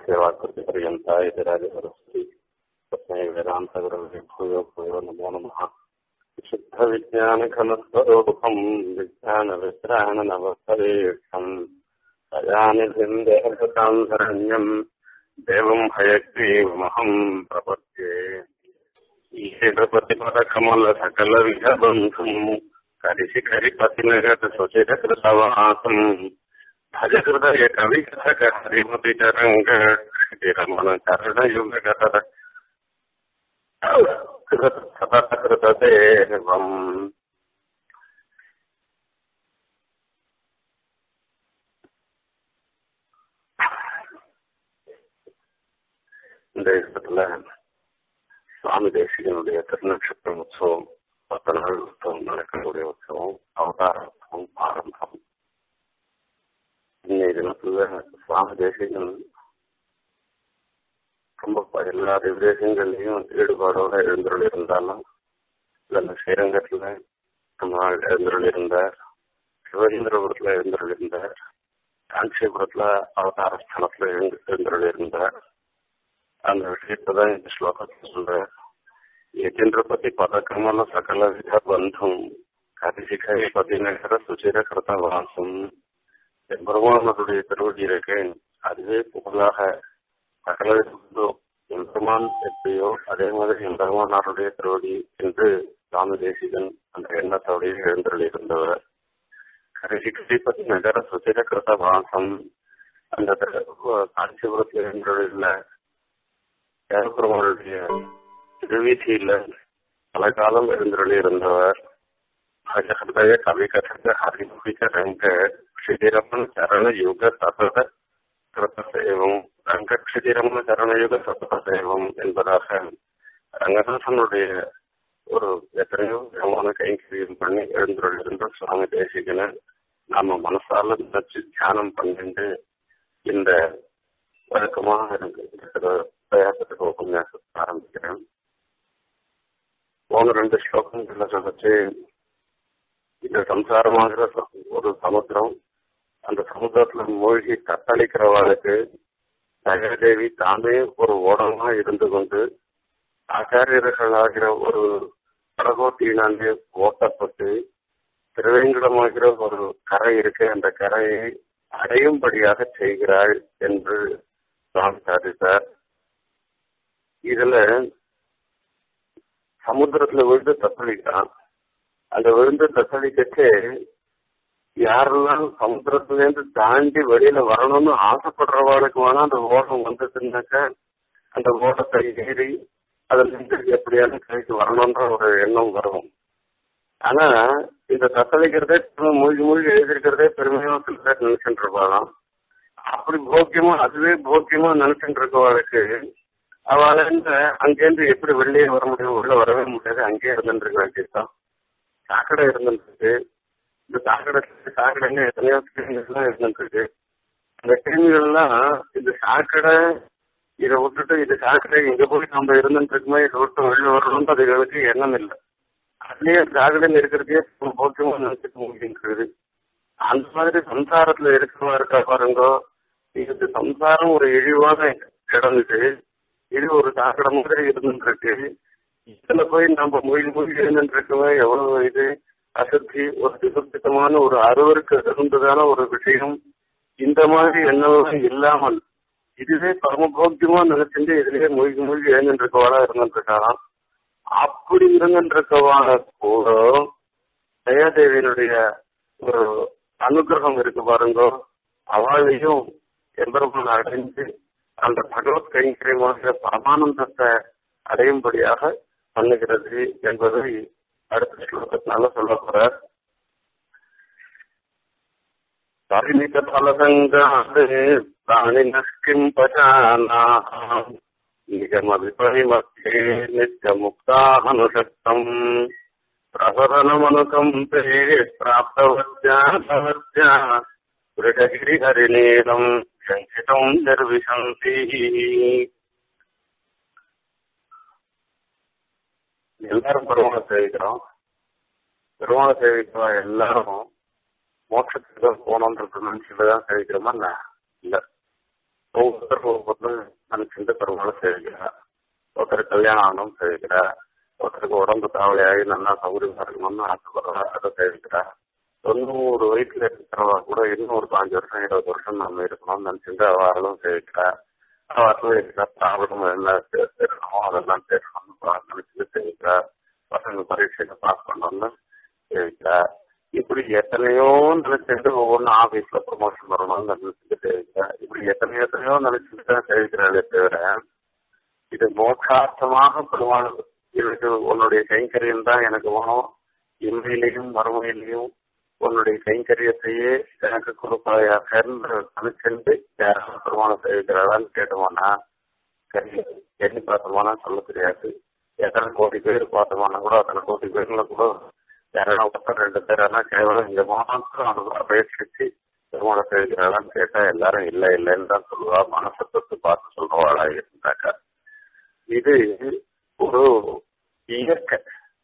सेवाकृतिपर्यन्ता इति राजसरस्वती तस्मै वेदान्तगुरवे भूयो भूयो नमो नमः विशुद्धविज्ञानघनस्वरूपम् विज्ञानवित्राणनवस्तरेक्षम् दयानिधिम् देहभृताम् शरण्यम् देवम् हयग्रीवमहम् प्रपद्ये ईशपतिपदकमलसकलविधबन्धुम् करिशिखरिपतिनगतसुचिरकृतवासम् भज हृदय कविकथक हरिमपि तरङ्ग रमण चरणयुगगत सततकृतदेवम् இந்த இடத்துல சுவாமி தேசிகனுடைய திருநட்சத்திர உற்சவம் பத்து நாள் உற்சவம் நடக்கக்கூடிய உற்சவம் அவதார உற்சவம் ஆரம்பம் இன்னைய தினத்துல சுவாமி தேசிகன் ரொம்ப எல்லா விதேசங்கள்லையும் ஈடுபாடோட எழுந்தருள் இருந்தாலும் இதுல ஸ்ரீரங்கத்துல நம்ம எழுந்தருள் இருந்தார் சிவகேந்திரபுரத்துல எழுந்தருள் இருந்தார் காஞ்சிபுரத்துல அவதார ஸ்தலத்துல எழுந்தருள் இருந்தார் அந்த விஷயத்தான் இந்த ஸ்லோகத்தில் சொல்றார் ಯತೀಂದ್ರಪತಿ ಪದಕಮಲ ಸಕಲ ವಿಧ ಬಂಧು கதிசிகை பதிநகர சுச்சிர கிருத்தவாசம் பெருமானுடைய திருவடி இருக்கேன் அதுவே புகழாக சகல எம்பெருமான் எப்படியோ அதே மாதிரி எம்பெருமானாருடைய திருவடி என்று சுவாமி தேசிகன் அந்த எண்ணத்தோடைய எழுந்தருளிருந்தவர் கரிசிகை பத்தி நகர சுச்சிர கிருத்த வாசம் அந்த காஞ்சிபுரத்தில் எழுந்துள்ள ஏற்பெருமானுடைய திருவீதியில பல காலம் எழுந்தருளி இருந்தவர் ஹஜஹதய கவி கதக ஹரிமுகிக ரங்க க்ஷிதிரமன் சரண யுக சதத கிருத்தசேவம் ரங்க க்ஷிதிரமன் சரணயுக சததசேவம் என்பதாக ரங்கநாதனுடைய ஒரு எத்தனையோ விதமான கைங்கரியம் பண்ணி எழுந்துள்ள இருந்த சுவாமி தேசிகனை நாம மனசால நினைச்சு தியானம் பண்ணிட்டு இந்த வழக்கமாக எனக்கு பிரயாசத்துக்கு உபன்யாசத்தை ஆரம்பிக்கிறேன் போன ரெண்டு ஸ்லோகங்கள்ல சொல்லிச்சு இந்த சம்சாரமாகிற ஒரு சமுத்திரம் அந்த சமுத்திரத்துல மூழ்கி தத்தளிக்கிறவளுக்கு தயாதேவி தாமே ஒரு ஓடமா இருந்து கொண்டு ஆச்சாரியர்களாகிற ஒரு படகோட்டியினாலே ஓட்டப்பட்டு திருவேங்கடமாகிற ஒரு கரை இருக்கு அந்த கரையை அடையும்படியாக செய்கிறாள் என்று சுவாமி சாதித்தார் இதுல சமுத்திரத்துல விழுந்து தத்தளிக்கிறான் அந்த விழுந்து தத்தளிக்கச்சு யாரெல்லாம் சமுத்திரத்துல இருந்து தாண்டி வெளியில வரணும்னு ஆசைப்படுறவாளுக்கு வேணா அந்த ஓடம் வந்ததுன்னாக்க அந்த ஓட்டத்தை ஏறி அதுல இருந்து எப்படியாவது கைக்கு வரணும்ன்ற ஒரு எண்ணம் வரும் ஆனா இந்த தத்தளிக்கிறதே மூழ்கி மூழ்கி எழுதிருக்கிறதே பெருமையா சில பேர் நினைச்சுட்டு இருப்பாளாம் அப்படி போக்கியமா அதுவே போக்கியமா நினைச்சுட்டு இருக்கவாளுக்கு அவள அங்கேருந்து எப்படி வெளியே வர முடியும் உள்ள வரவே முடியாது அங்கேயே இருந்துட்டு வேண்டியதுதான் சாக்கடை இருந்துருக்கு இந்த சாக்கடை சாக்கடைங்க எத்தனையோ கிருமிகள்லாம் இருந்துருக்கு அந்த கிருமிகள்லாம் இந்த சாக்கடை இதை விட்டுட்டு இது சாக்கடை இங்க போய் நம்ம இருந்துட்டு இருக்குமே இதை விட்டு வெளியே வரணும்னு அதுகளுக்கு எண்ணம் இல்லை அதுலயே சாக்கடையில் இருக்கிறதே போக்கியமா நினைச்சிட்டு முடியுங்கிறது அந்த மாதிரி சம்சாரத்துல இருக்கிறவா இருக்கா பாருங்கோ இது சம்சாரம் ஒரு இழிவான இடம் இது இது ஒரு சாக்கடை மாதிரி இருந்துருக்கு இதுல போய் நம்ம மொழி மொழி இருந்துருக்கவே எவ்வளவு இது அசத்தி ஒரு சுத்தமான ஒரு அறுவருக்கு தகுந்ததான ஒரு விஷயம் இந்த மாதிரி எண்ணம் இல்லாமல் இதுவே பரமபோக்கியமா நினைச்சுட்டு இதுலயே மூழ்கி மூழ்கி எழுந்துருக்கவாளா இருந்துருக்காளாம் அப்படி இருந்துருக்கவான கூட தயாதேவியினுடைய ஒரு அனுகிரகம் இருக்கு பாருங்க அவளையும் எம்பெருமான் அடைஞ்சு அந்த பகவத் கைங்கரியமாக பரமானந்தத்தை அடையும்படியாக பண்ணுகிறது என்பதை அடுத்த ஸ்லோகத்தினால சொல்ல போறார் பரிமித பலசங்காது பிராணினஸ்கிம் பஜானா நிகமவிபரிமத்தே நித்திய முக்தானுஷக்தம் பிரசரணமனுகம்பே பிராப்தவத்யா பவத்யா விருடகிரிஹரிநீலம் சஞ்சிதம் நிர்விசந்தி எல்லாரும் பெருமாளை சேவிக்கிறோம் பெருமாளை சேவிக்கிறோம் எல்லாரும் மோட்சத்துக்கு போனோன்றது நினைச்சுட்டு தான் சேவிக்கிறோமா இல்ல ஒவ்வொருத்தரும் ஒவ்வொரு நினைச்சிட்டு பெருமாளை சேவிக்கிறா ஒருத்தர் கல்யாணம் ஆகணும் சேவிக்கிறா ஒருத்தருக்கு உடம்பு தாவலையாகி நல்லா சௌகரியமா இருக்கணும்னு ஆசைப்படுறா அதை சேவிக்கிறா தொண்ணூறு வயசுல இருக்கிறவா கூட இன்னும் ஒரு பாஞ்சு வருஷம் இருபது வருஷம் நம்ம இருக்கணும்னு நினைச்சிட்டு அவர்களும் சேவிக்கிறா அவர்களும் இருக்கிற ப்ராப்ளம் என்ன தேடணுமோ அதெல்லாம் தேடணும்னு நினைச்சிட்டு சேவிக்கிறா பசங்க பரீட்சையில பாஸ் பண்ணணும்னு சேவிக்கிறா இப்படி எத்தனையோ நினைச்சிட்டு ஒவ்வொன்றும் ஆபீஸ்ல ப்ரொமோஷன் வரணும்னு நினைச்சிட்டு சேவிக்கிறா இப்படி எத்தனையோ எத்தனையோ நினைச்சிட்டு தான் சேவிக்கிறாளே தவிர இது மோட்சார்த்தமாக பெருமாள் எனக்கு உன்னுடைய கைங்கரியம் தான் எனக்கு வேணும் இன்மையிலையும் மறுமையிலையும் உன்னுடைய கைங்கரியத்தையே எனக்கு கொடுப்பாயாக நினைச்சிட்டு யாராவது பெருமாளை சேவிக்கிறாளான்னு கேட்டோம்னா சரி எண்ணி பார்த்தோம்னா சொல்ல தெரியாது எத்தனை கோடி பேர் பார்த்தோம்னா கூட அத்தனை கோடி பேர்ல கூட யாராவது ஒருத்தர் ரெண்டு பேர் ஆனால் கேவலம் இங்க மாத்திரம் அது அபேட்சிச்சு பெருமாளை சேவிக்கிறாளான்னு கேட்டா எல்லாரும் இல்லை இல்லைன்னு தான் சொல்லுவா மனசை தொட்டு பார்த்து சொல்றவாளா இருந்தாக்கா இது ஒரு இயற்கை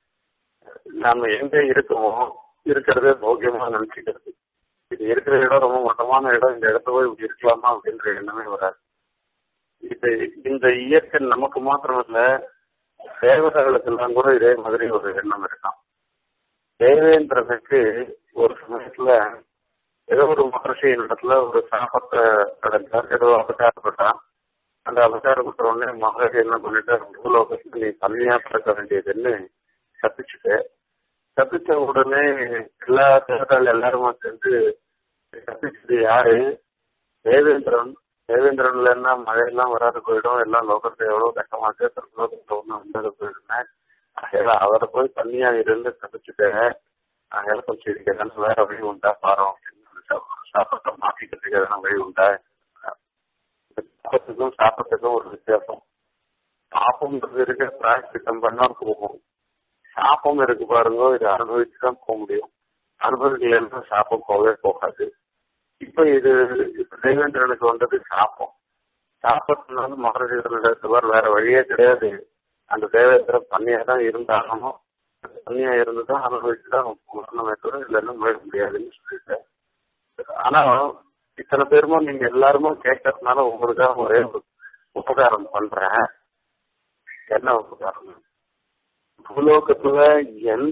நாம எங்க இருக்கோமோ இருக்கிறதே போக்கியமா நினைச்சுக்கிறது இது இருக்கிற இடம் ரொம்ப மட்டமான இடம் இந்த இடத்த போய் இப்படி இருக்கலாமா அப்படின்ற எண்ணமே வராது இது இந்த இயற்கை நமக்கு மாத்திரம் இல்ல தேவதைகளுக்கெல்லாம் கூட இதே மாதிரி ஒரு எண்ணம் இருக்கான் தேவேந்திரனுக்கு ஒரு சமயத்துல ஏதோ ஒரு மகர்ஷியின் இடத்துல ஒரு சாபத்தை அடைஞ்சார் ஏதோ அபச்சாரப்பட்டான் அந்த அபச்சாரப்பட்ட உடனே மகர்ஷி என்ன பண்ணிட்டார் பூலோகத்துக்கு நீ தனியா பிறக்க வேண்டியதுன்னு கப்பிச்சுட்டு கப்பிச்ச உடனே எல்லா தேவதாள் எல்லாருமா சேர்ந்து கப்பிச்சது யாரு தேவேந்திரன் தேவேந்திரன் இல்லைன்னா மழையெல்லாம் வராது போயிடும் எல்லாம் லோகத்தை எவ்வளவு கஷ்டமாச்சு லோகத்தை ஒண்ணு வந்தது போயிடுனேன் அதனால அவரை போய் தனியா இருந்து கப்பிச்சுட்டேன் அதனால கொஞ்சம் இதுக்கு எதனா வேற வழி உண்டா பாரோம் சாப்பிட்ட மாற்றிக்கிறதுக்கு எதனா வழி உண்டா சாப்பத்துக்கும் சாப்பிட்டதுக்கும் ஒரு வித்தியாசம் சாப்பம்ன்றது இருக்க பிராயசித்தம் பண்ணா போகும் சாப்பம் இருக்கு பாருங்க இது அனுபவிச்சு தான் போக முடியும் அனுபவிக்கலன்னா சாப்பம் போகவே போகாது இப்ப இது இப்ப தேவேந்திரனுக்கு வந்தது சாப்பம் சாப்பத்தினால மகரஜர் வேற வழியே கிடையாது அந்த தேவேந்திரன் பண்ணியா தான் இருந்தாகணும் பண்ணியா இருந்துதான் அனுபவிச்சு தான் வரணுமே தவிர இல்லைன்னா முழ முடியாதுன்னு சொல்லிட்டேன் ஆனா இத்தனை பேருமோ நீங்க எல்லாருமே கேட்கறதுனால உங்களுக்காக ஒரே ஒரு உபகாரம் பண்றேன் என்ன உபகாரம் பூலோகத்துல என்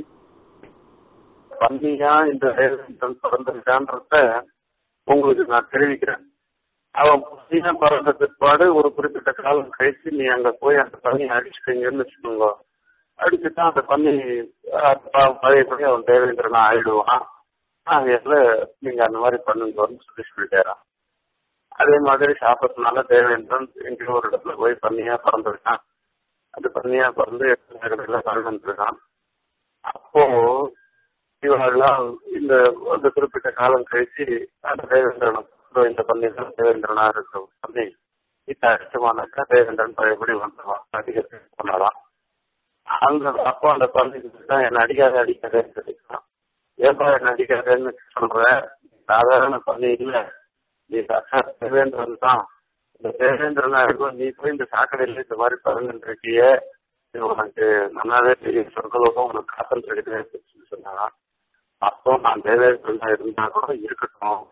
பன்னியா இந்த தேவேந்திரன் பிறந்திருக்கான்றத உங்களுக்கு நான் தெரிவிக்கிறேன் அவன் பன்னியா பிறந்த பிற்பாடு ஒரு குறிப்பிட்ட காலம் கழிச்சு நீ அங்க போய் அந்த பன்னி அடிச்சுட்டீங்கன்னு வச்சுக்கோங்க அடிச்சுட்டா அந்த பன்னி பழையபடி அவன் தேவேந்திரனா ஆயிடுவான் அதுல நீங்க அந்த மாதிரி பண்ணுங்கன்னு சொல்லி சொல்லிட்டாரான் அதே மாதிரி சாப்பிட்றதுனால தேவேந்திரன் எங்கேயோ ஒரு இடத்துல போய் பண்ணியா பிறந்திருக்கான் அது பண்ணியா பிறந்து எல்லாம் கலந்துருக்கான் அப்போ இவங்கெல்லாம் இந்த அந்த குறிப்பிட்ட காலம் கழிச்சு அந்த தேவேந்திரனை இந்த பண்ணி தான் தேவேந்திரனா இருக்க பண்ணி இத்த அடிச்சமானாக்கா தேவேந்திரன் பழையபடி வந்துடுவான் அதிகத்தை பண்ணலாம் அந்த அப்போ அந்த பள்ளிக்கு தான் என்ன அடிக்காத அடிக்காதேன்னு சொல்லிக்கலாம் ஏப்பா என்ன அடிக்காதேன்னு சொல்ற சாதாரண பள்ளி இல்ல நீ சாட்சாத் தேவேந்திரன் தான் இந்த தேவேந்திரனா இருக்கும் நீ போய் இந்த சாக்கடையில இந்த மாதிரி பறந்துட்டு இருக்கிய உனக்கு நல்லாவே தெரியும் சொற்களுக்கும் உனக்கு காத்தல் கிடைக்குது சொன்னா அப்போ நான் தேவேந்திரனா இருந்தா கூட இருக்கட்டும்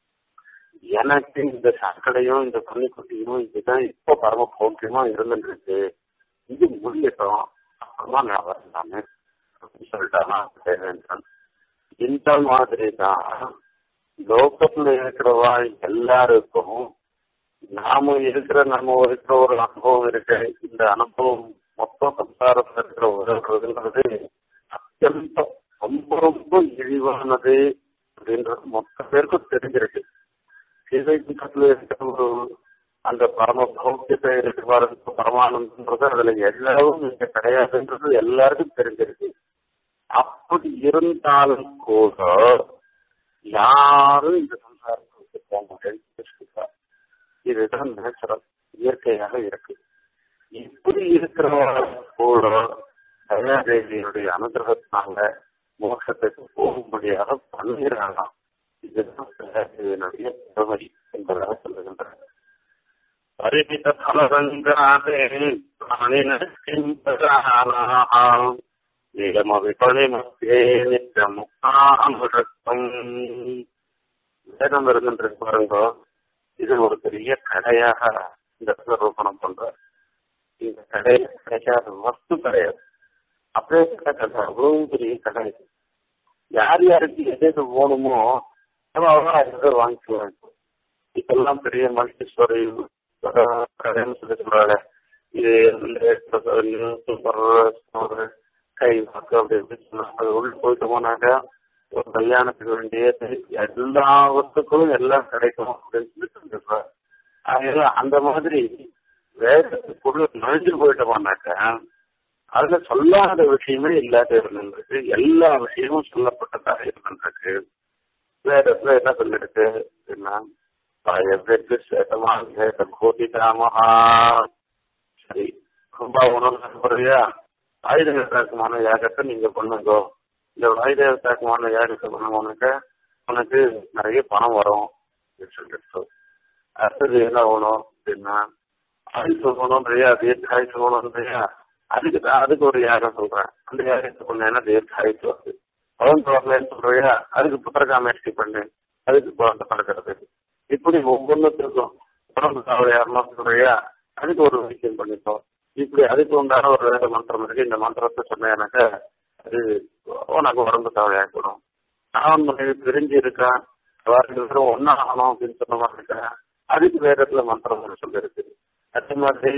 எனக்கு இந்த சாக்கடையும் இந்த பன்னிக்குட்டியும் இதுதான் இப்போ பரம போக்கியமா இருந்துட்டு இருக்கு இது முடியட்டும் அப்புறமா நான் வரலாமே அப்படின்னு சொல்லிட்டானா தேவேந்திரன் இந்த மாதிரி தான் லோகத்துல இருக்கிறவா எல்லாருக்கும் நாம இருக்கிற நம்ம இருக்கிற ஒரு அனுபவம் இருக்கு இந்த அனுபவம் மொத்த சம்சாரத்துல இருக்கிற உறவுங்கிறது அத்தியந்தம் ரொம்ப ரொம்ப இழிவானது அப்படின்றது மொத்த பேருக்கும் தெரிஞ்சிருக்கு சிவைகுண்டத்துல இருக்கிற ஒரு அந்த பரம பௌத்தியத்தை இருக்கு பாருங்க பரமானந்தன்றது அதுல எல்லாரும் இங்க கிடையாதுன்றது எல்லாருக்கும் தெரிஞ்சிருக்கு அப்படி இருந்தாலும் கூட யாரும் இந்த சம்சாரத்துக்கு போக மாட்டேன்னு இதுதான் நேச்சுரல் இயற்கையாக இருக்கு இப்படி இருக்கிறவங்க கூட தயாதேவியினுடைய அனுகிரகத்தினால மோட்சத்துக்கு போகும்படியாக பண்ணுகிறாங்களாம் இதுதான் தயாதேவியினுடைய பெருமை என்பதாக சொல்லுகின்றனர் பரிமித பலரங்காதே நீலமவிபணிமத்தே நித்த முக்தாமிருத்தம் வேதம் இருந்துட்டு பாருங்க இது இது ஒரு பெரிய கடையாக இந்த இடத்துல ரூபணம் பண்றார் இந்த கடையில கிடைக்காத வஸ்து கிடையாது அப்படியே கடை அவ்வளவு பெரிய கடை இது. யார் யாருக்கு எது எது வேணுமோ நம்ம அவங்க அதை வாங்கிக்குவாங்க இப்பெல்லாம் பெரிய மல்டி ஸ்டோரி கடைன்னு சொல்லி சொல்றாங்க இது சூப்பர் ஸ்டோர் கை வாக்கு அப்படி இப்படி சொன்னாங்க அது உள்ள போயிட்டோம்னாக்கா ஒரு கல்யாணத்துக்கு வேண்டிய எல்லா வஸ்துக்களும் எல்லாம் கிடைக்கும் அப்படின்னு சொல்லி சொல்லிருப்பாரு அதனால அந்த மாதிரி வேதத்துக்குள்ள நுழைஞ்சு போயிட்டோம்னாக்கா அதுல சொல்லாத விஷயமே இல்லாத இருந்திருக்கு எல்லா விஷயமும் சொல்லப்பட்டதாக இருந்திருக்கு வேதத்துல என்ன சொல்லிருக்கு அப்படின்னா பயத்திற்கு சேதமாக கோதிதாமஹா சரி ரொம்ப உணர்வு புரியா ஆயுதத்தாக்கமான யாகத்தை நீங்க பண்ணுங்க இந்த ஆயுதத்தாக்கமான யாகத்தை பண்ணுவோம்னாக்க உனக்கு நிறைய பணம் வரும் அப்படின்னு சொல்லிட்டு அடுத்தது என்ன வேணும் அப்படின்னா ஆயுசு வேணும் இல்லையா தீர்க்காயுசு வேணும் இல்லையா அதுக்கு தான் அதுக்கு ஒரு யாகம் சொல்றேன் அந்த யாகத்தை பண்ணேன்னா தீர்க்காயுசு வருது பவன் வரலன்னு சொல்றியா அதுக்கு புத்திரகாமேஷ்டி பண்ணு அதுக்கு குழந்தை பறக்கிறது இப்படி ஒவ்வொன்றுத்துக்கும் உடம்பு தவறு யாருமா சொல்றியா அதுக்கு ஒரு வைத்தியம் பண்ணிக்கோ இப்படி அதுக்கு உண்டான ஒரு வேத மந்திரம் இருக்கு இந்த மந்திரத்தை சொன்னேனாக்கா அது உனக்கு உடம்பு தவறையாக்கணும் நான் மனைவி பிரிஞ்சு இருக்கான் ரெண்டு பேரும் ஒன்னாகணும் அப்படின்னு சொன்ன மாதிரி இருக்கேன் அதுக்கு வேதத்துல மந்திரம் சொல்லிருக்கு அதே மாதிரி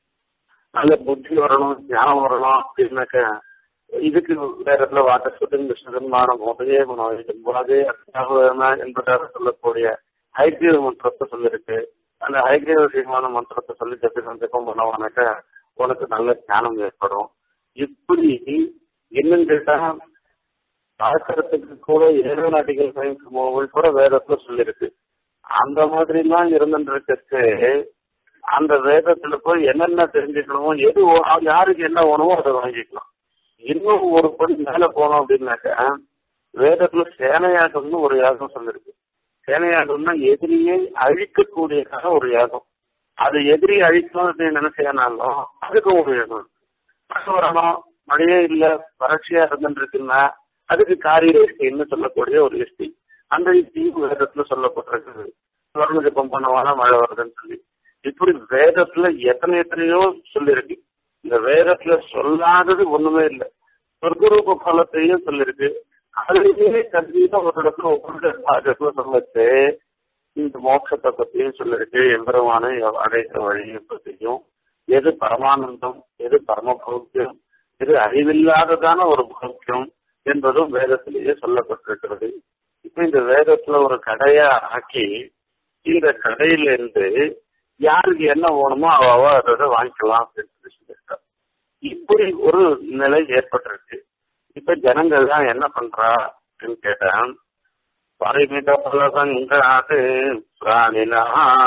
நல்ல புத்தி வரணும் ஞானம் வரணும் அப்படின்னாக்க இதுக்கு வேதத்துல வாட்ட சுத்தம் விஷ்ணுமானம் உதய குணம் போதே என்பதாக சொல்லக்கூடிய ஹைகிரீவ மந்திரத்தை சொல்லிருக்கு அந்த ஹைகிரீவ விஷயமான மந்திரத்தை சொல்லி ஜப்பம் ஜப்பம் பண்ணுவானாக்க உனக்கு நல்ல ஞானம் ஏற்படும் இப்படி இன்னும் கேட்டா பார்க்கறதுக்கு கூட ஏரோநாட்டிக்கல் சயின்ஸ் மூவல் கூட வேதத்துல சொல்லியிருக்கு அந்த மாதிரி எல்லாம் இருந்துருக்கு அந்த வேதத்துல போய் என்னென்ன தெரிஞ்சுக்கணுமோ எது யாருக்கு என்ன வேணுமோ அதை வாங்கிக்கலாம் இன்னும் ஒரு படி மேல போனோம் அப்படின்னாக்க வேதத்துல சேனையாகம்னு ஒரு யாகம் சொல்லிருக்கு சேனையாகம்னா எதிரியை அழிக்கக்கூடியதாக ஒரு யாகம் அது எதிரி அழிக்கணும் அப்படின்னு நினைச்சேனாலும் அதுக்கு ஒரு யாகம் மழை வரணும் மழையே இல்ல வறட்சியா இருந்துருக்குன்னா அதுக்கு காரிய இஷ்டின்னு சொல்லக்கூடிய ஒரு இஷ்டி அந்த இஷ்டியும் வேதத்துல சொல்லப்பட்டிருக்கு வருண ஜப்பம் பண்ணவானா மழை வருதுன்னு சொல்லி இப்படி வேதத்துல எத்தனை எத்தனையோ சொல்லிருக்கு இந்த வேதத்துல சொல்லாதது ஒண்ணுமே இல்லை சொர்க்கரூப பலத்தையும் சொல்லிருக்கு அதுலயே கண்டிப்பா ஒரு இடத்துல ஒவ்வொரு சொல்லச்சு இந்த மோட்சத்தை பத்தியும் சொல்லிருக்கு எம்பெருமான அடைத்த வழியை பத்தியும் எது பரமானந்தம் எது பரம பௌத்தியம் எது அறிவில்லாததான ஒரு பௌத்தியம் என்பதும் வேதத்திலேயே சொல்லப்பட்டிருக்கிறது இப்ப இந்த வேதத்துல ஒரு கடையா ஆக்கி இந்த கடையில இருந்து யாருக்கு என்ன வேணுமோ அவ அதை வாங்கிக்கலாம் அப்படின்னு சொல்லி சொல்லியிருக்காரு இப்படி ஒரு நிலை ஏற்பட்டிருக்கு இப்ப ஜனங்கள் தான் என்ன பண்றா அப்படின்னு கேட்டேன் பரிமித பலசங்காது பிராணினா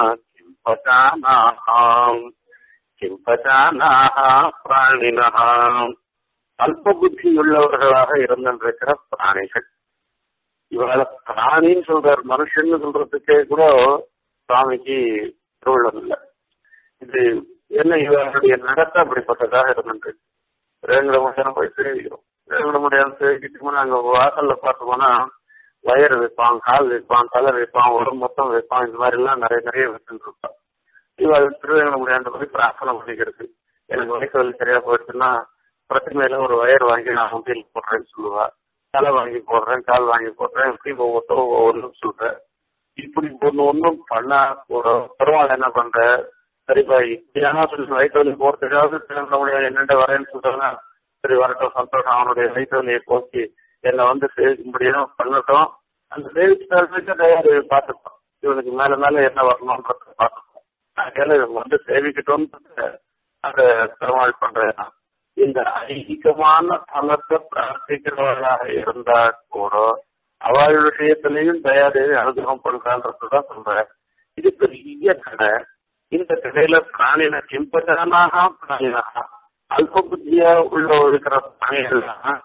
கிம்பதானாம் கிம்பதானாக பிராணினா அல்ப புத்தி உள்ளவர்களாக இருந்திருக்கிற பிராணிகள் இவள பிராணின்னு சொல்றார் மனுஷன் சொல்றதுக்கே கூட சுவாமிக்கு திருவிழம் இல்லை இது என்ன இவருடைய நடத்த அப்படிப்பட்டதாக இருந்துட்டு ரேங்கட முடியாம போய் சேவிக்கிறோம் ரேங்கட முடியாம சேவிக்கிட்டு நாங்க வாசல்ல பார்த்தோம்னா வயர் வைப்பான் கால் வைப்பான் தலை வைப்பான் உடம்பு மொத்தம் வைப்பான் இந்த மாதிரி எல்லாம் நிறைய நிறைய வச்சுட்டு இருப்பான் இவள் திருவேங்கட முடியாத போய் பிரார்த்தனை பண்ணிக்கிறது எனக்கு வயசு சரியா போயிடுச்சுன்னா பிரச்சனையில ஒரு வயர் வாங்கி நான் முந்தியில் போடுறேன்னு சொல்லுவா தலை வாங்கி போடுறேன் கால் வாங்கி போடுறேன் இப்படி ஒவ்வொருத்தரும் ஒவ்வொன்றும் சொல்றேன் இப்படி ஒண்ணு ஒன்றும் பண்ணா ஒரு பரவாயில்ல என்ன பண்ற சரிப்பா இப்படியான சொல்லி வயிற்று வலி போறதுக்காவது திரும்ப முடியாது என்னென்ன வரேன்னு சொல்றாங்க சரி வரட்டும் சந்தோஷம் அவனுடைய வயிற்று வலியை போக்கி என்னை வந்து சேவிக்க முடியும் பண்ணட்டும் அந்த சேவிச்சு தயாரி பார்த்துப்போம் இவனுக்கு மேல மேல என்ன வரணும்ன்றத பார்த்துப்போம் அதனால இவங்க வந்து சேவிக்கட்டும்னு அதை பெருமாள் பண்றேன் இந்த ஐகிகமான பலத்தை பிரார்த்திக்கிறவர்களாக இருந்தா கூட அவள் விஷயத்திலையும் தயாதேவி அனுகிரகம் பண்றான்றதுதான் சொல்றேன் இது பெரிய கடை இந்த கடையில பிராணின கிம்பதானாக பிராணினாக அல்ப புத்தியா உள்ள இருக்கிற பிராணிகள்லாம்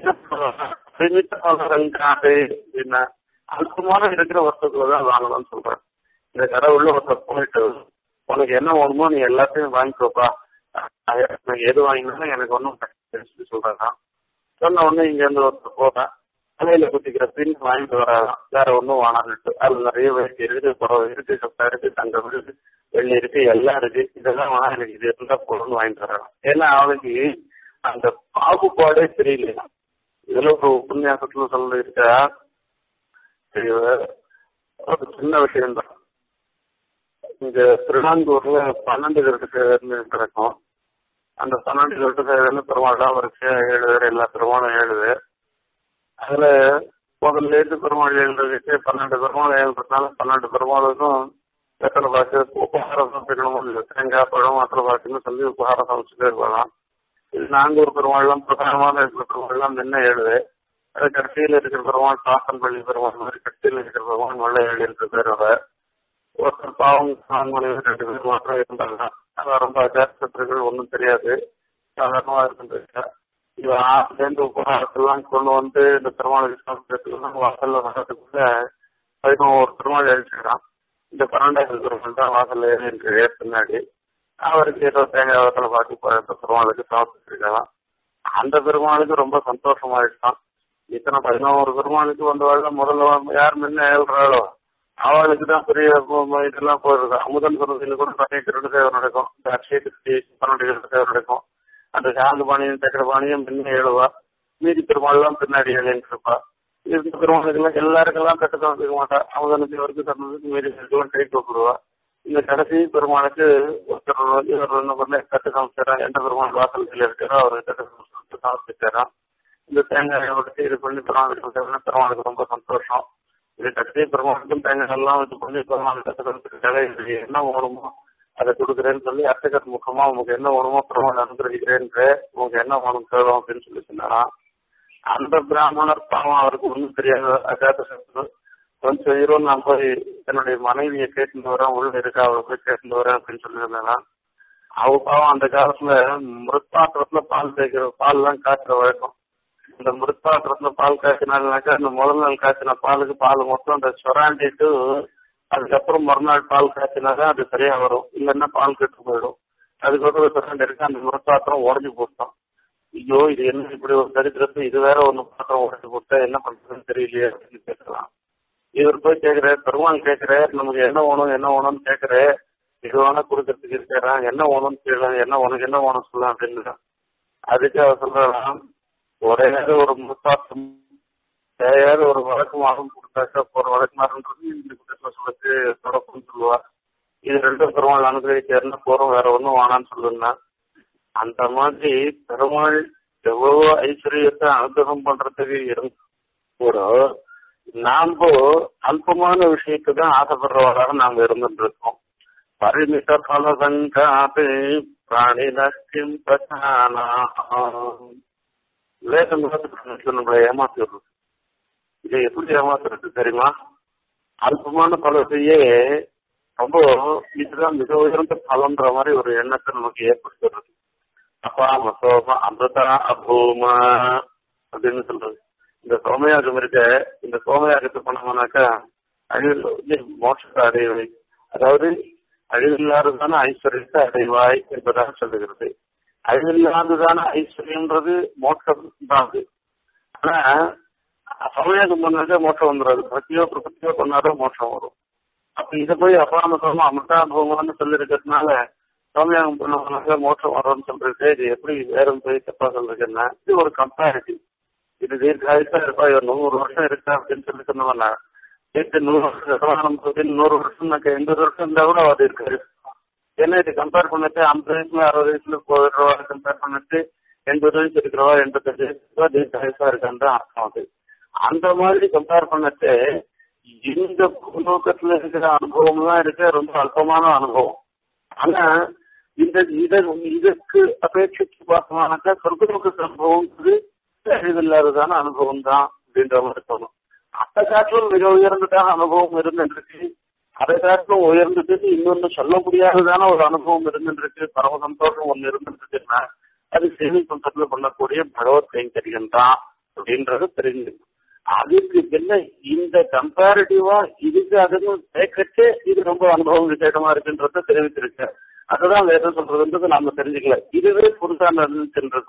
என்ன அல்பமான இருக்கிற வஸ்துக்களை தான் வாங்கணும்னு சொல்றேன் இந்த கடை உள்ள ஒருத்தர் போயிட்டு உனக்கு என்ன வேணுமோ நீ எல்லாத்தையும் வாங்கிக்கோப்பா எது வாங்கினாலும் எனக்கு ஒன்றும் சொல்றேன் சொன்ன உடனே இங்க இருந்து ஒருத்தர் போறேன் தலையில குத்திக்கிற பின் வாங்கிட்டு வராதான் வேற ஒன்றும் வானான்ட்டு அதுல நிறைய வேட்டி இருக்கு புறவை இருக்கு சொக்கா இருக்கு தங்கம் இருக்கு வெள்ளி இருக்கு எல்லாம் இருக்கு இதெல்லாம் வேணா எனக்கு இது இருந்தா பொருள் வாங்கிட்டு வரான் ஏன்னா அவனுக்கு அந்த பாகுபாடே தெரியல இதுல ஒரு உபன்யாசத்துல சொல்ல இருக்கா இது ஒரு சின்ன விஷயம் தான் இங்க திருநாங்கூர்ல பன்னெண்டு கருட்டு கிடக்கும் அந்த பன்னெண்டு கருட்டு சேவைன்னு பெருமாள் தான் ஒரு ஏழு பேர் எல்லா பெருமாளும் ஏழு பேர் அதுல முதல்ல இருந்து பெருமாள் எழுதுறதுக்கு பன்னெண்டு பெருமாள் எழுதுறதுனால பன்னெண்டு பெருமாளுக்கும் வெத்தலை பாக்கு உபகாரம் சமைக்கணும் இல்லை தேங்காய் பழம் வெத்தலை பாக்குன்னு சொல்லி உபகாரம் சமைச்சுட்டே இருக்கலாம் இது நாங்கூர் பெருமாள்லாம் பிரதானமான இருக்கிற பெருமாள்லாம் முன்ன எழுது அது கடைசியில் இருக்கிற பெருமாள் சாத்தன்பள்ளி பெருமாள் மாதிரி கடைசியில் இருக்கிற பெருமாள் நல்ல ஏழு இருக்கிற பேரோட ஒருத்தர் பாவம் நான்கு ரெண்டு பேர் மாத்திரம் இருந்தாங்க அதான் ரொம்ப அஜாசத்துகள் ஒன்றும் தெரியாது சாதாரணமா இருக்கின்ற இவன் சேர்ந்து உபகாரத்தெல்லாம் கொண்டு வந்து இந்த பெருமாளுக்கு சமைக்கிறதுக்கு வாசல்ல வர்றதுக்குள்ள பதினோரு பெருமாள் எழுச்சிக்கிறான் இந்த பன்னெண்டாயிரம் பெருமாள் தான் வாசல்ல ஏறி பின்னாடி அவருக்கு ஏதோ தேங்காய் வத்தலை பார்த்து பெருமாளுக்கு சமர்ப்பிச்சிருக்கலாம் அந்த பெருமாளுக்கு ரொம்ப சந்தோஷமாயிடுச்சான் இத்தனை பதினோரு பெருமாளுக்கு வந்தவாள் முதல்ல யார் முன்ன ஏழ்றாளோ அவளுக்கு தான் பெரிய இதெல்லாம் போயிருது அமுதன் குருதியில கூட பதினெட்டு ரெண்டு சேவை நடக்கும் இந்த அக்ஷயத்துக்கு பன்னெண்டு ரெண்டு சேவை நடக்கும் அந்த சாந்து பாணியும் சக்கர பாணியும் முன்ன ஏழுவா மீதி பெருமாள்லாம் பின்னாடி ஏழுன்னு இருப்பா இந்த பெருமாளுக்கெல்லாம் எல்லாருக்கெல்லாம் கட்டு சமைக்க மாட்டா அமுதனுக்கு இவருக்கு தந்ததுக்கு மீதி எல்லாம் கை கூப்பிடுவா இந்த கடைசி பெருமாளுக்கு ஒருத்தர் வந்து இவர் என்ன பண்ண கட்டு சமைச்சாராம் எந்த பெருமாள் வாசல் இருக்காரோ அவர் கட்டு சமைச்சு சமைச்சிட்டாராம் இந்த தேங்காயை உடச்சி இது பண்ணி பெருமாளுக்கு பெருமாளுக்கு ரொம்ப சந்தோஷம் இது கடைசி பெருமாளுக்கும் தேங்காய் எல்லாம் இது பண்ணி பெருமாள் கட்டு சமைச்சிருக்காரு இது என்ன வேணுமோ அதை கொடுக்குறேன்னு சொல்லி அர்த்தகர் முகமா உங்களுக்கு என்ன வேணுமோ பெருமாள் அனுகிரகிக்கிறேன்ற உங்களுக்கு என்ன வேணும் கேளும் அப்படின்னு சொல்லி சொன்னாராம் அந்த பிராமணர் பாவம் அவருக்கு ஒன்றும் தெரியாது அஜாத சத்து கொஞ்சம் ஹீரோன்னு நான் போய் என்னுடைய மனைவியை கேட்டுட்டு வரேன் உள்ள இருக்கா அவளை போய் கேட்டுட்டு வரேன் அப்படின்னு சொல்லியிருந்தேன் அவ பாவம் அந்த காலத்துல மிருத்தாத்திரத்துல பால் தேய்க்கிற பால் எல்லாம் காய்ச்சுற வழக்கம் இந்த மிருத்தாத்திரத்துல பால் காய்ச்சினாங்கனாக்கா அந்த முதல் நாள் காய்ச்சின பாலுக்கு பால் மொத்தம் அந்த சொராண்டிட்டு அதுக்கப்புறம் மறுநாள் பால் காய்ச்சினாக்கா அது சரியா வரும் இல்லைன்னா பால் கெட்டு போயிடும் அதுக்கப்புறம் சொராண்டி இருக்கு அந்த மிருத்தாத்திரம் உடஞ்சி போட்டோம் ஐயோ இது என்ன இப்படி ஒரு சரித்திரத்தை இது வேற ஒண்ணு பாத்திரம் உடஞ்சி போட்டா என்ன பண்றதுன்னு தெரியலையே அப்படின்னு கேட்கலாம் இவர் போய் கேக்குற பெருமாள் கேக்குற நமக்கு என்ன வேணும் என்ன வேணும்னு கேக்குற இது வேணா கொடுக்கறதுக்கு இருக்கிறான் என்ன வேணும்னு கேட்கலாம் என்ன உனக்கு என்ன வேணும் சொல்லலாம் அப்படின்னு அதுக்கு அவர் சொல்றான் ஒரே ஒரு முத்தாத்தம் தேவையாவது ஒரு வழக்கு மாதம் கொடுத்தாக்கா ஒரு வழக்கு மாதம்ன்றது இந்த குற்றத்தை சொல்லிட்டு தொடக்கம்னு சொல்லுவா இது ரெண்டும் பெருமாள் அனுகிரகிச்சேர்னா போறோம் வேற ஒன்றும் வேணான்னு சொல்லுன்னா அந்த மாதிரி பெருமாள் எவ்வளவோ ஐஸ்வர்யத்தை அனுகிரகம் பண்றதுக்கு இருந்து கூட நாம அல்பமான விஷயத்துக்கு தான் ஆசைப்படுறவராக நாங்க இருந்துட்டு இருக்கோம் பரிமித பல சங்காத்து பிராணி நஷ்டம் பிரச்சானா வேதம் நம்மளை ஏமாத்துறது இதை எப்படி ஏமாத்துறது தெரியுமா அல்பமான பலத்தையே ரொம்ப இதுதான் மிக உயர்ந்த பலன்ற மாதிரி ஒரு எண்ணத்தை நமக்கு ஏற்படுத்துறது அப்பா மசோம அமிர்தா அபூமா அப்படின்னு சொல்றது இந்த சோமயாகம் இருக்க இந்த சோமயாகத்தை பண்ணோம்னாக்கா அழிவு மோட்சத்தை அடையவை அதாவது அழிவில்லாததான ஐஸ்வர்யத்தை அடைவாய் என்பதாக சொல்லுகிறது அழிவில்லாததான ஐஸ்வர்யம்ன்றது மோட்சம் தான் அது ஆனா சமயாகம் பண்ணாக்க மோட்சம் வந்துடாது பக்தியோ பிரபத்தியோ பண்ணாதான் மோட்சம் வரும் அப்ப இதை போய் அபாமசமா அமிர்தாபவம்னு சொல்லிருக்கிறதுனால சோமயாகம் பண்ணவனாக்க மோட்சம் வரும்னு சொல்றது இது எப்படி வேற போய் தப்பா சொல்றதுன்னா இது ஒரு கம்பேரிட்டிவ் இது தீர்க்காயுசா இருப்பா இவர் நூறு வருஷம் இருக்கா அப்படின்னு சொல்லி சொன்னவனா சேர்த்து நூறு வருஷம் நூறு வருஷம் எண்பது வருஷம் இருந்தா கூட அது இருக்காரு ஏன்னா இது கம்பேர் பண்ணிட்டு ஐம்பது வயசுல அறுபது வயசுல போயிடுறவா கம்பேர் பண்ணிட்டு எண்பது வயசு இருக்கிறவா எண்பத்தஞ்சு வயசு தீர்க்காயுசா இருக்கான்னு தான் அர்த்தம் அது அந்த மாதிரி கம்பேர் பண்ணிட்டு இந்த பூலோகத்துல இருக்கிற அனுபவம் தான் இருக்க ரொம்ப அல்பமான அனுபவம் ஆனா இந்த இத இதுக்கு அபேட்சிச்சு பார்த்தோம்னாக்கா சொர்க்கலோக அனுபவம்ன்றது அறிவில்லாததான அனுபவம் தான் அப்படின்ற மாதிரி தோணும் அந்த காட்டிலும் மிக உயர்ந்ததான அனுபவம் இருந்துருக்கு அதை காட்டிலும் உயர்ந்ததுக்கு இன்னொன்னு சொல்ல முடியாததான ஒரு அனுபவம் இருந்துருக்கு பரம சந்தோஷம் ஒண்ணு இருந்துருக்குன்னா அது சேவை பண்றதுல பண்ணக்கூடிய பகவத் கைங்கரியம் தான் அப்படின்றது தெரிஞ்சு அதுக்கு என்ன இந்த கம்பேரிட்டிவா இதுக்கு அதுக்கும் சேர்க்கச்சு இது ரொம்ப அனுபவம் விசேஷமா இருக்குன்றத தெரிவிச்சிருக்க அதுதான் வேதம் சொல்றதுன்றது நாம தெரிஞ்சுக்கல இதுவே புதுசா நடந்துச்சுட்டு இருக்கோம்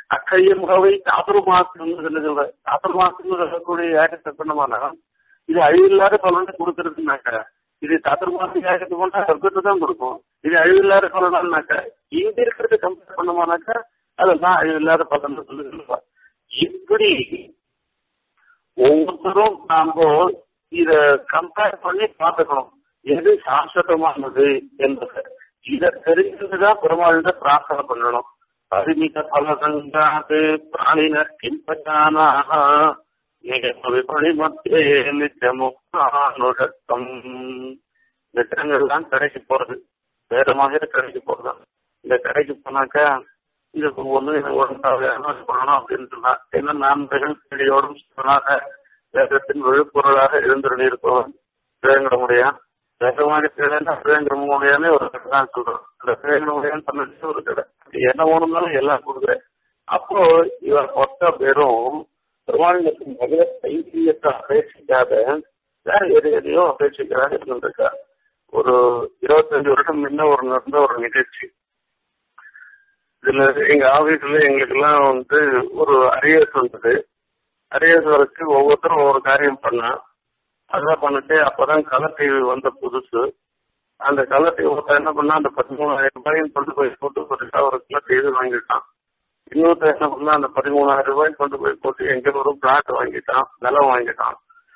அக்கையம் கவை சாதுர்மாசம் சொல்லுகிற சாதுர்மாசம் சொல்லக்கூடிய யாகத்தை பண்ணமானா இது அழிவில்லாத பலனை கொடுக்கறதுனாக்க இது சாதுர்மாசம் யாகத்தை கொண்டா சொர்க்கத்தை தான் கொடுக்கும் இது அழிவில்லாத பலனாக்க இங்க இருக்கிறத கம்பேர் பண்ணமானாக்கா அதெல்லாம் அழிவில்லாத பலன் சொல்லுகிறா இப்படி ஒவ்வொருத்தரும் நாம இத கம்பேர் பண்ணி பார்த்துக்கணும் எது சாஸ்வதமானது என்பது இதை தெரிஞ்சுதான் பெருமாள்கிட்ட பிரார்த்தனை பண்ணணும் பரிமித பலசங்காது பிராணினர் கிம்பஜானாக விபணி மத்தியே நித்தியமுக்தானுஷத்தம் இந்த திறங்கள்லாம் கடைக்கு போறது வேற மாதிரி கடைக்கு போறதான் இந்த கடைக்கு போனாக்கா இது ஒண்ணு எனக்கு உடம்பாக பண்ணணும் அப்படின்னு சொன்னா என்ன நான்கள் செடியோடும் சொன்னாக வேதத்தின் விழுப்பொருளாக இருந்திருப்பவன் வேங்கிற முடியா வேகமாக தேவைன்னா வேங்கிற முடியாமே ஒரு கடை தான் சொல்றோம் அந்த வேங்கிற முடியான்னு சொன்னது ஒரு கடை என்ன வேணும்னாலும் எல்லாம் கொடுக்குறேன் அப்போ இவர் மொத்த பேரும் பெருமாளுக்கு மகிழ தைரியத்தை அபேட்சிக்காத வேற எது எதையோ அபேட்சிக்கிறாங்க இருந்திருக்கா ஒரு இருபத்தஞ்சு வருஷம் முன்ன ஒரு நடந்த ஒரு நிகழ்ச்சி இதுல எங்க ஆபீஸ்ல எங்களுக்கு எல்லாம் வந்து ஒரு அரியர்ஸ் வந்தது அரியர்ஸ் வரைக்கு ஒவ்வொருத்தரும் ஒவ்வொரு காரியம் பண்ணா அதான் பண்ணிட்டு அப்பதான் கலர் டிவி வந்த புதுசு அந்த கலர் டிவி ஒருத்தர் என்ன பண்ணா அந்த பதிமூணாயிரம் ரூபாயும் கொண்டு போய் போட்டு போட்டுட்டா ஒரு கலர் டிவி வாங்கிட்டான் இன்னொருத்தர் என்ன பண்ணா அந்த பதிமூணாயிரம் ரூபாய் கொண்டு போய் போட்டு எங்க ஒரு பிளாட் வாங்கிட்டான் நிலம் வாங்கிட்டான்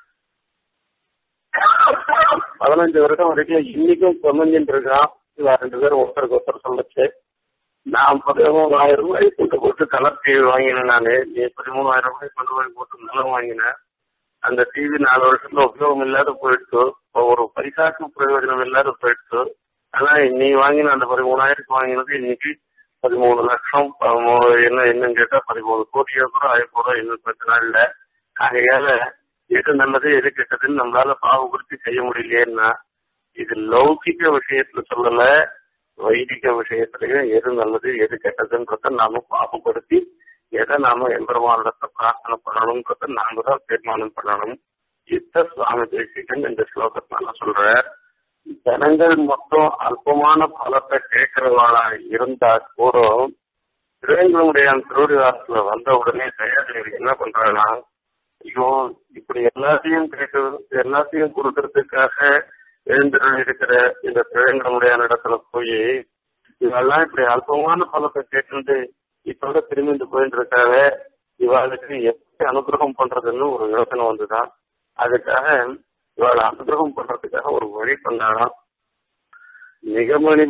பதினஞ்சு வருஷம் வரைக்கும் இன்னைக்கும் பதினஞ்சுட்டு இருக்கான் இவன் ரெண்டு பேரும் ஒருத்தருக்கு ஒருத்தர் சொல்லச்சு நான் பதிமூணாயிரம் ரூபாய் கொண்டு போட்டு கலர் டிவி வாங்கினேன் நானு நீ பதிமூணாயிரம் ரூபாய் கொண்டு போய் போட்டு நிலம் வாங்கினேன் அந்த டிவி நாலு வருஷத்துல உபயோகம் இல்லாத போயிடுச்சு ஒரு பைசாக்கு பிரயோஜனம் இல்லாத போயிடுச்சு ஆனா நீ வாங்கின அந்த பதிமூணாயிரத்துக்கு வாங்கினது இன்னைக்கு பதிமூணு லட்சம் என்ன என்னன்னு கேட்டா பதிமூணு கோடியோ கூட ஆயிரம் இன்னும் பிரச்சனை இல்ல ஆகையால எது நல்லது எது கெட்டதுன்னு நம்மளால பாவகுறிச்சி செய்ய முடியலையேன்னா இது லௌகிக விஷயத்துல சொல்லல வைதிக விஷயத்திலையும் எது நல்லது எது கெட்டதுன்றத நாம பாவப்படுத்தி எதை நாம எம்பெருமானிடத்தை பிரார்த்தனை பண்ணணும்ன்றத நாம தான் தீர்மானம் பண்ணணும் யுத்த சுவாமி தேசிகன் இந்த ஸ்லோகத்தினால சொல்ற ஜனங்கள் மொத்தம் அல்பமான பலத்தை கேட்கிறவாளா இருந்தா கூட திருவேங்கனுடைய திருவிழாத்துல வந்த உடனே தயாரி என்ன பண்றாங்கன்னா ஐயோ இப்படி எல்லாத்தையும் கேட்கறது எல்லாத்தையும் கொடுக்கறதுக்காக எழுந்திரள் இருக்கிற இந்த திருவேங்கனுடைய இடத்துல போய் இவெல்லாம் இப்படி அல்பமான பலத்தை கேட்டு இப்ப திரும்பி போயிட்டு இருக்காங்க இவாளுக்கு எப்படி அனுகிரகம் பண்றதுன்னு ஒரு யோசனை வந்துதான் அதுக்காக இவாளை அனுகிரகம் பண்றதுக்காக ஒரு வழி பண்ணாராம் நிகமணி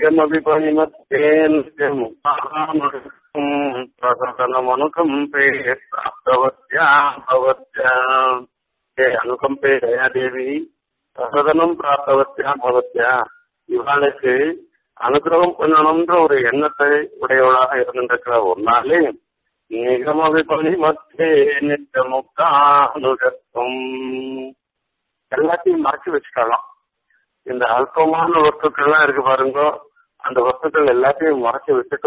நிகமபிபணிமத்தேனுகம்பே பிராப்தவத்யா பவத்யா ஹே அனுகம்பே தயாதேவி பிரசதனம் பிராப்தவத்யா பவத்யா இவாளுக்கு அனுகிரகம் பண்ணணும்ன்ற ஒரு எண்ணத்தை உடையவளாக இருந்திருக்கிற ஒரு நாளே நிகமவிபணி மத்தே நித்த முக்தானுகத்துவம் எல்லாத்தையும் மறைச்சு வச்சுக்கலாம் இந்த அல்பமான வஸ்துக்கள்லாம் இருக்கு பாருங்க அந்த வஸ்துக்கள் எல்லாத்தையும் மறைச்சு வச்சுட்டு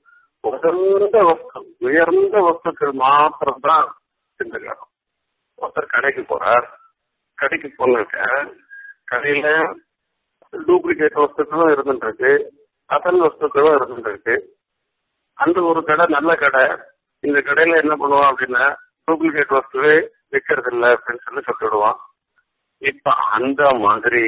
உயர்ந்த வஸ்து உயர்ந்த வஸ்துக்கள் மாத்திரம் தான் சிந்துக்கணும் ஒருத்தர் கடைக்கு போறார் கடைக்கு போனாக்க கடையில டூப்ளிகேட் வஸ்துக்களும் இருந்துருக்கு அசல் வஸ்துக்களும் இருந்துருக்கு அந்த ஒரு கடை நல்ல கடை இந்த கடையில என்ன பண்ணுவான் அப்படின்னா டூப்ளிகேட் வஸ்துவே விற்கிறது இல்லை அப்படின்னு சொல்லி சொல்லிடுவான் இப்ப அந்த மாதிரி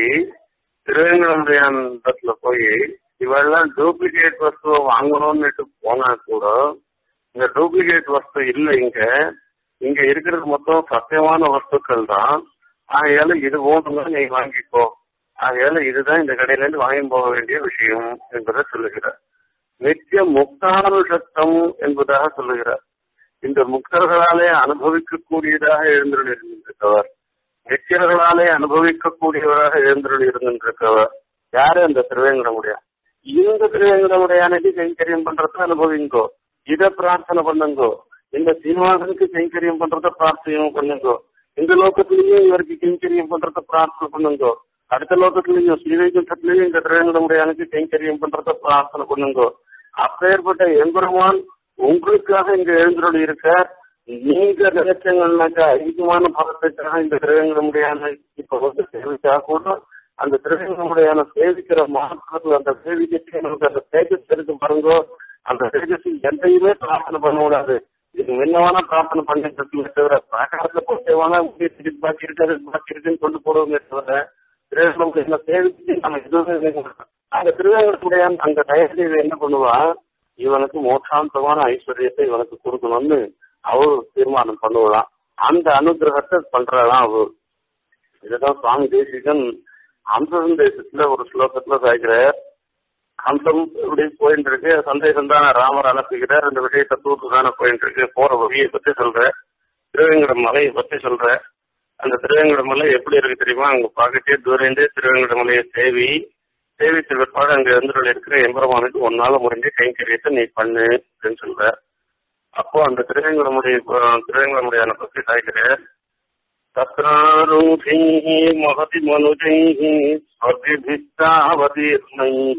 திருவேங்கடமுடியானத்துல போய் இவெல்லாம் டூப்ளிகேட் வஸ்துவை வாங்கணும்னுட்டு போனா கூட இந்த டூப்ளிகேட் வஸ்து இல்லை இங்க இங்க இருக்கிறது மொத்தம் சத்தியமான வஸ்துக்கள் தான் ஆகையால இது ஓடுங்க நீ வாங்கிக்கோ ஆகையால இதுதான் இந்த கடையில இருந்து வாங்கி போக வேண்டிய விஷயம் என்பதை சொல்லுகிறார் நித்திய முக்தானுஷத்தம் என்பதாக சொல்லுகிறார் இந்த முக்தர்களாலே அனுபவிக்கக்கூடியதாக எழுந்திருந்திருக்கிறவர் நித்தியர்களாலே அனுபவிக்கக்கூடியவராக எழுந்திருள் இருந்திருக்கிறவர் யாரு அந்த திருவேங்கடமுடியா இந்த திருவேங்கடமுடையானுக்கு கைங்கரியம் பண்றத அனுபவிங்கோ இத பிரார்த்தனை பண்ணுங்கோ இந்த சீனிவாசனுக்கு கைங்கரியம் பண்றத பிரார்த்தனை பண்ணுங்கோ இந்த லோகத்திலையும் இவருக்கு கைங்கரியம் பண்றத பிரார்த்தனை பண்ணுங்கோ அடுத்த லோகத்திலையும் ஸ்ரீவைகுண்டத்திலையும் இந்த திருவேங்கடமுடையானுக்கு கைங்கரியம் பண்றத பிரார்த்தனை பண்ணுங்கோ அப்பேற்பட்ட எம்பெருமான் உங்களுக்காக இங்க எழுந்துள்ள இருக்க நீங்க நினைச்சங்கன்னாக்கா அதிகமான பலத்துக்காக இந்த திருவேங்கடமுடையான இப்ப வந்து சேவிச்சா கூட அந்த திருவேங்கடமுடையான சேவிக்கிற மாற்றத்துல அந்த சேவிக்கிட்டு நமக்கு அந்த தேஜஸ் இருக்கு பாருங்க அந்த தேஜஸ் எந்தையுமே பிரார்த்தனை பண்ண கூடாது இது முன்னவான பிரார்த்தனை பண்ணிட்டு இருக்குமே தவிர பிராகாரத்துல போட்டேவானா பாக்கி இருக்காது பாக்கி இருக்குன்னு கொண்டு போடுவோமே தவிர திருவேங்கடமுடைய சேவிச்சு நம்ம எதுவுமே அந்த திருவேங்கடத்துடைய அந்த தயதேவி என்ன பண்ணுவா இவனுக்கு மோட்சாந்தமான ஐஸ்வர்யத்தை இவனுக்கு கொடுக்கணும்னு அவரு தீர்மானம் பண்ணுவலாம் அந்த அனுகிரகத்தை பண்றலாம் அவரு இதுதான் சுவாமி தேசிகன் அம்சம் தேசத்துல ஒரு ஸ்லோகத்துல சாய்க்கிறார் அம்சம் இப்படி போயிட்டு இருக்கு சந்தேகம் தான் ராமர் அனுப்புகிறார் அந்த விஷயத்தை தூத்து தானே போயிட்டு இருக்கு போற வழியை பத்தி சொல்ற திருவேங்கட மலையை பத்தி சொல்ற அந்த திருவேங்கட மலை எப்படி இருக்கு தெரியுமா அங்க பார்க்கட்டே தூரந்தே திருவேங்கட மலையை சேவி சேவித்த பிற்பாடு அங்க இருந்து இருக்கிற எம்பெருமானுக்கு ஒன்னால முடிஞ்ச கைங்கரியத்தை நீ பண்ணு அப்படின்னு சொல்ற அப்போ அந்த திருவேங்கடமுடைய திருவேங்கடமுடியான பத்தி சாய்க்கிறேன் तत्रारूढैः महति मनुजैः स्वर्गिभिस्तावतीर्णैः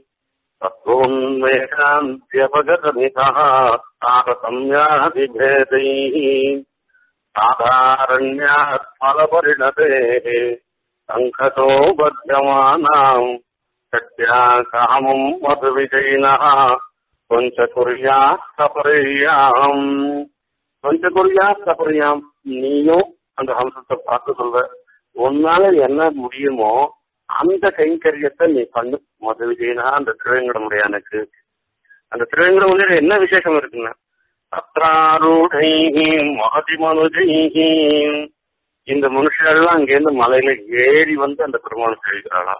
तत्त्वोन्मेषान्त्यपगतमितः तारतम्यादिभेदैः साधारण्यात् फलपरिणतेः सङ्खतो बध्यमानाम् शक्त्या कामम् मधुविजयिनः त्वञ्च कुर्यात् सपर्याम् त्वञ्च कुर्यात् सपर्याम् நீயும் அந்த ஹம்சத்தை பார்த்து சொல்ற உன்னால என்ன முடியுமோ அந்த கைங்கரியத்தை நீ பண்ணு மத விஜயனா அந்த திருவேங்கடமுடையானுக்கு அந்த திருவேங்கடமுடையில என்ன விசேஷம் இருக்குன்னா அத்ராரூடைஹி மகதி மனுஜைஹி இந்த மனுஷெல்லாம் அங்கேருந்து மலையில ஏறி வந்து அந்த பெருமாள் கழிக்கிறாளாம்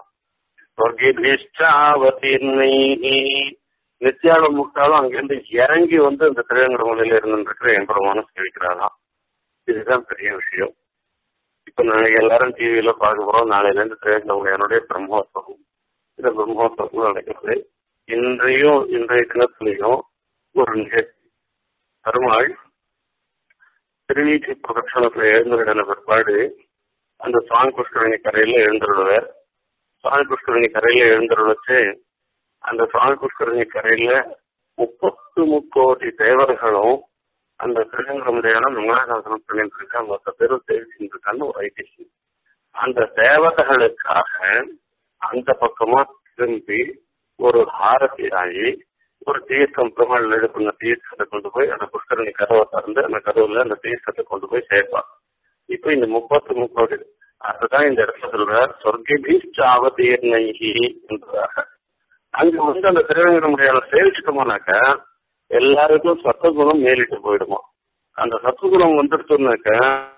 சொர்க்கிஷ்டாவதீர்ணைஹி நித்யாலம் முட்டாலும் அங்கிருந்து இறங்கி வந்து அந்த திருவேங்கடமலையில இருந்துருக்கிற எம்பெருமானம் சேவிக்கிறாளாம் இதுதான் பெரிய விஷயம் இப்ப நாளைக்கு எல்லாரும் டிவியில பார்க்க போறோம் நாளையில இருந்து திரையரங்க என்னுடைய பிரம்மோத்சவம் இந்த பிரம்மோத்சவம் நடக்கிறது இன்றையும் இன்றைய தினத்திலையும் ஒரு நிகழ்ச்சி பெருமாள் திருநீச்சி பிரதட்சணத்துல எழுந்துள்ள பிற்பாடு அந்த சுவாமி புஷ்கரணி கரையில எழுந்துருவார் சுவாமி புஷ்கரணி கரையில எழுந்துருவச்சு அந்த சுவாமி புஷ்கரணி கரையில முப்பத்து முக்கோடி தேவர்களும் அந்த திருநங்கரமுடையான மங்களாசாசனம் பண்ணிட்டு இருக்க மொத்த பேரும் தெரிவிச்சுட்டு இருக்கான்னு ஒரு ஐதிஹ்யம் அந்த தேவதைகளுக்காக அந்த பக்கமா திரும்பி ஒரு ஹாரதி ஆகி ஒரு தீர்த்தம் பெருமாள் எழுப்புன தீர்த்தத்தை கொண்டு போய் அந்த புஷ்கரணி கதவை திறந்து அந்த கதவுல அந்த தீர்த்தத்தை கொண்டு போய் சேர்ப்பான் இப்ப இந்த முப்பத்து முப்பது அதுதான் இந்த இடத்துல சொல்றார் சொர்க்கபீஷ்டாவதீர்ணைகி என்பதாக அங்க வந்து அந்த திருவேங்கடமுடையால சேவிச்சுட்டோம்னாக்க எல்லாருக்கும் சத்துவகுணம் மேலிட்டு போயிடுமா அந்த சத்துவகுணம் வந்துடுச்சுனாக்க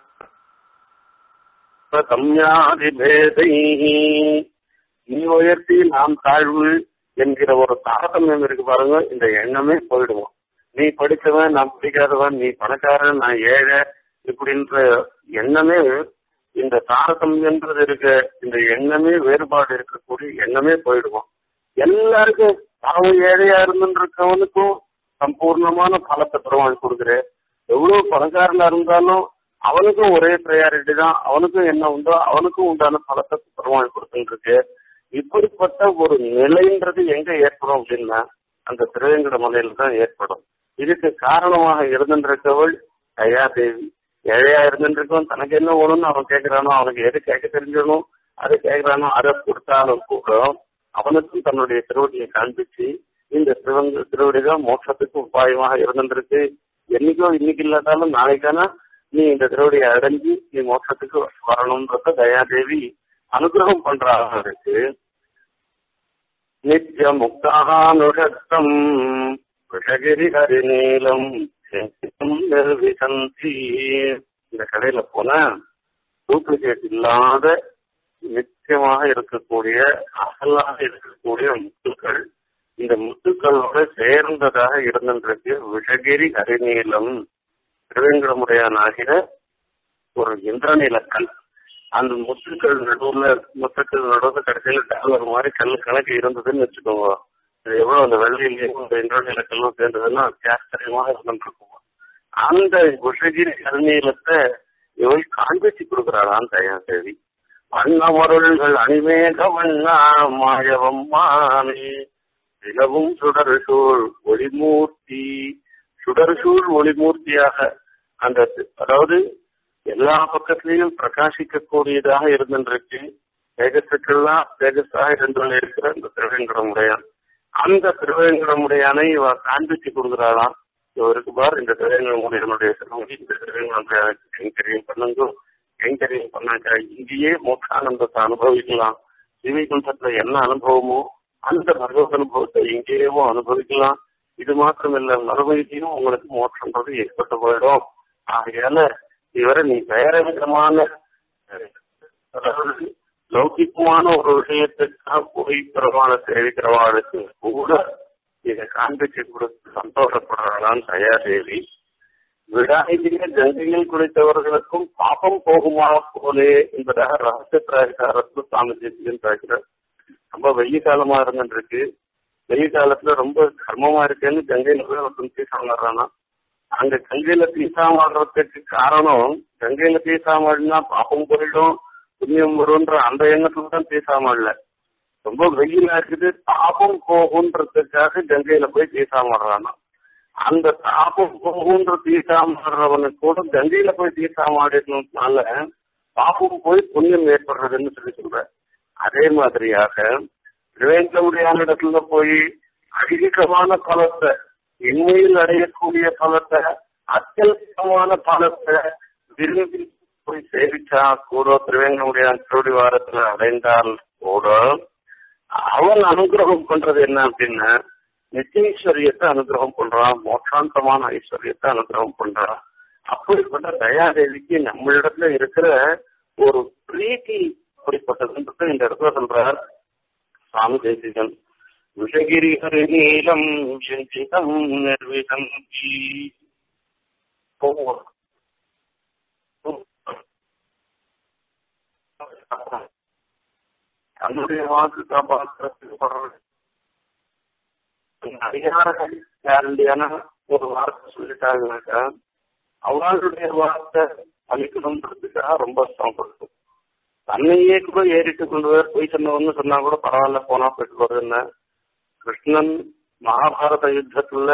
கம்யாதிபேதை நீ உயர்த்தி நாம் தாழ்வு என்கிற ஒரு தாரதமியம் இருக்கு பாருங்க இந்த எண்ணமே போயிடுவோம் நீ படிச்சவன் நான் படிக்காதவன் நீ பணக்காரன் நான் ஏழை இப்படின்ற எண்ணமே இந்த தாரதமியன்றது இருக்க இந்த எண்ணமே வேறுபாடு இருக்கக்கூடிய எண்ணமே போயிடுவோம் எல்லாருக்கும் அவன் ஏழையா இருந்துருக்கவனுக்கும் சம்பூர்ணமான பலத்தை பெருமாள் கொடுக்குறேன் எவ்வளவு பணக்காரனா இருந்தாலும் அவனுக்கும் ஒரே ப்ரையாரிட்டி தான் அவனுக்கும் என்ன உண்டோ அவனுக்கும் உண்டான பலத்தை பெருமாள் கொடுத்துட்டு இருக்கு இப்படிப்பட்ட ஒரு நிலைன்றது எங்க ஏற்படும் அப்படின்னா அந்த திருவேங்கட மலையில தான் ஏற்படும் இதுக்கு காரணமாக இருந்திருக்கவள் தயாதேவி ஏழையா இருந்துருக்கவன் தனக்கு என்ன வேணும்னு அவன் கேட்கிறானோ அவனுக்கு எது கேட்க தெரிஞ்சணும் அது கேட்கிறானோ அதை கொடுத்தாலும் கூட அவனுக்கும் தன்னுடைய திருவடியை காண்பிச்சு இந்த திருவங்க திருவடி தான் மோட்சத்துக்கு உபாயமாக இருந்திருக்கு என்னைக்கோ இன்னைக்கு இல்லாட்டாலும் நாளைக்கான நீ இந்த திருவடியை அடைஞ்சு நீ மோட்சத்துக்கு வரணும்ன்றத தயாதேவி அனுகிரகம் பண்றாங்க இருக்கு நித்திய முக்தானுஷத்தம் விஷகிரி ஹரிநீலம் நிர்விசந்தி இந்த கடையில போன டூப்ளிகேட் இல்லாத நிச்சயமாக இருக்கக்கூடிய அசலாக இருக்கக்கூடிய முத்துக்கள் இந்த முத்துக்களோட சேர்ந்ததாக இருந்திருக்கு விஷகிரி ஹரிநீலம் திருவேங்கடமுடையானாகிற ஒரு இந்திரநீலக்கல் அந்த முத்துக்கள் நடுவுல முத்துக்கள் நடுவுல கடைசியில டாலர் மாதிரி கல் கணக்கு இருந்ததுன்னு வச்சுக்கோங்க இது எவ்வளவு அந்த வெள்ளையிலையும் இந்த இந்திரநீலக்கல்லும் சேர்ந்ததுன்னா ஆச்சரியமாக இருந்துருக்கும் அந்த விஷகிரி ஹரிநீலத்தை இவள் காண்பிச்சு கொடுக்குறாளாம் தயாதேவி வண்ணமருள்கள் அணிமேக வண்ணா மாயவம்மானே நிலவும் சுடர்சூழ் ஒளிமூர்த்தி சுடர்சூழ் ஒளிமூர்த்தியாக அந்த அதாவது எல்லா பக்கத்திலையும் பிரகாசிக்கக்கூடியதாக இருந்திருக்கு தேஜஸுக்கெல்லாம் தேஜஸாக இருந்து இருக்கிற இந்த திருவேங்கடம் உடையான் அந்த திருவேங்கடமுடையானை இவ காண்பிச்சு கொடுக்குறாளாம் இவருக்கு பார் இந்த திருவேங்கடமுடையனுடைய சிறுமதி இந்த திருவேங்கடமுடைய கைங்கரியம் பண்ணுங்க கைங்கரியம் பண்ணாக்கா இங்கேயே மோட்சானந்தத்தை அனுபவிக்கலாம் சிவைகுண்டத்துல என்ன அனுபவமோ அந்த பகவத் அனுபவத்தை இங்கேயும் அனுபவிக்கலாம் இது மாத்திரம் இல்ல மறுபடியும் உங்களுக்கு மோட்சம்ன்றது ஏற்பட்டு போயிடும் ஆகையால இவரை நீ வேற விதமான அதாவது லௌகிக்கமான ஒரு விஷயத்துக்காக போய் பெருமான சேவிக்கிறவாளுக்கு கூட இதை காண்பிச்சு கொடுத்து சந்தோஷப்படுறாளான்னு தயாதேவி விடாயிலே கங்கையில் குளித்தவர்களுக்கும் பாபம் போகுமா போலே என்பதாக ரகசிய பிராயக்காரத்து சுவாமி தேசிகன் பேசுறார் ரொம்ப வெய்ய காலமா இருந்துருக்கு வெய்ய காலத்துல ரொம்ப கர்மமா இருக்குன்னு கங்கையில போய் ஒருத்தன் தீசம் வர்றானா அங்க கங்கையில தீசம் ஆடுறதுக்கு காரணம் கங்கையில தீசம் ஆடினா பாப்பம் போயிடும் புண்ணியம் வரும்ன்ற அந்த எண்ணத்துல தான் தீசம் ஆடல ரொம்ப வெயிலா இருக்குது தாபம் போகுன்றதுக்காக கங்கையில போய் தீசம் ஆடுறானா அந்த தாபம் போகுன்ற தீசம் ஆடுறவனுக்கு கூட கங்கையில போய் தீசம் ஆடினதுனால பாப்பம் போய் புண்ணியம் ஏற்படுறதுன்னு சொல்லி சொல்ற அதே மாதிரியாக திருவேங்கமுடியான இடத்துல போய் அதிகமான பலத்தை இன்மையில் அடையக்கூடிய பலத்தை அத்தியல்பமான பலத்தை விரும்பி போய் சேவிச்சா கூட திருவேங்கமுடியான திருடி வாரத்துல அடைந்தால் கூட அவன் அனுகிரகம் பண்றது என்ன அப்படின்னா நித்தியஸ்வரியத்தை அனுகிரகம் பண்றான் மோட்சாந்தமான ஐஸ்வர்யத்தை அனுகிரகம் பண்றான் அப்படிப்பட்ட தயாதேவிக்கு நம்மளிடத்துல இருக்கிற ஒரு பிரீத்தி அப்படிப்பட்டதுன்றது இந்த இடத்துல சொல்றார் சுவாமி தேசிகன் விஷகிரி ஹரி நீலம் சிந்திதம் நிர்விதம் தன்னுடைய வாக்கு காப்பாற்றுறதுக்கு அதிகாரங்கள் கேரண்டியான ஒரு வார்த்தை சொல்லிட்டாங்கனாக்கா அவர்களுடைய வார்த்தை அளிக்கணுன்றதுக்காக ரொம்ப சிரமப்படுத்தும் தன்னையே கூட ஏறிட்டு கொண்டு போய் போய் சொன்னவன்னு சொன்னா கூட பரவாயில்ல போனா போயிட்டு வருதுன்னு கிருஷ்ணன் மகாபாரத யுத்தத்துல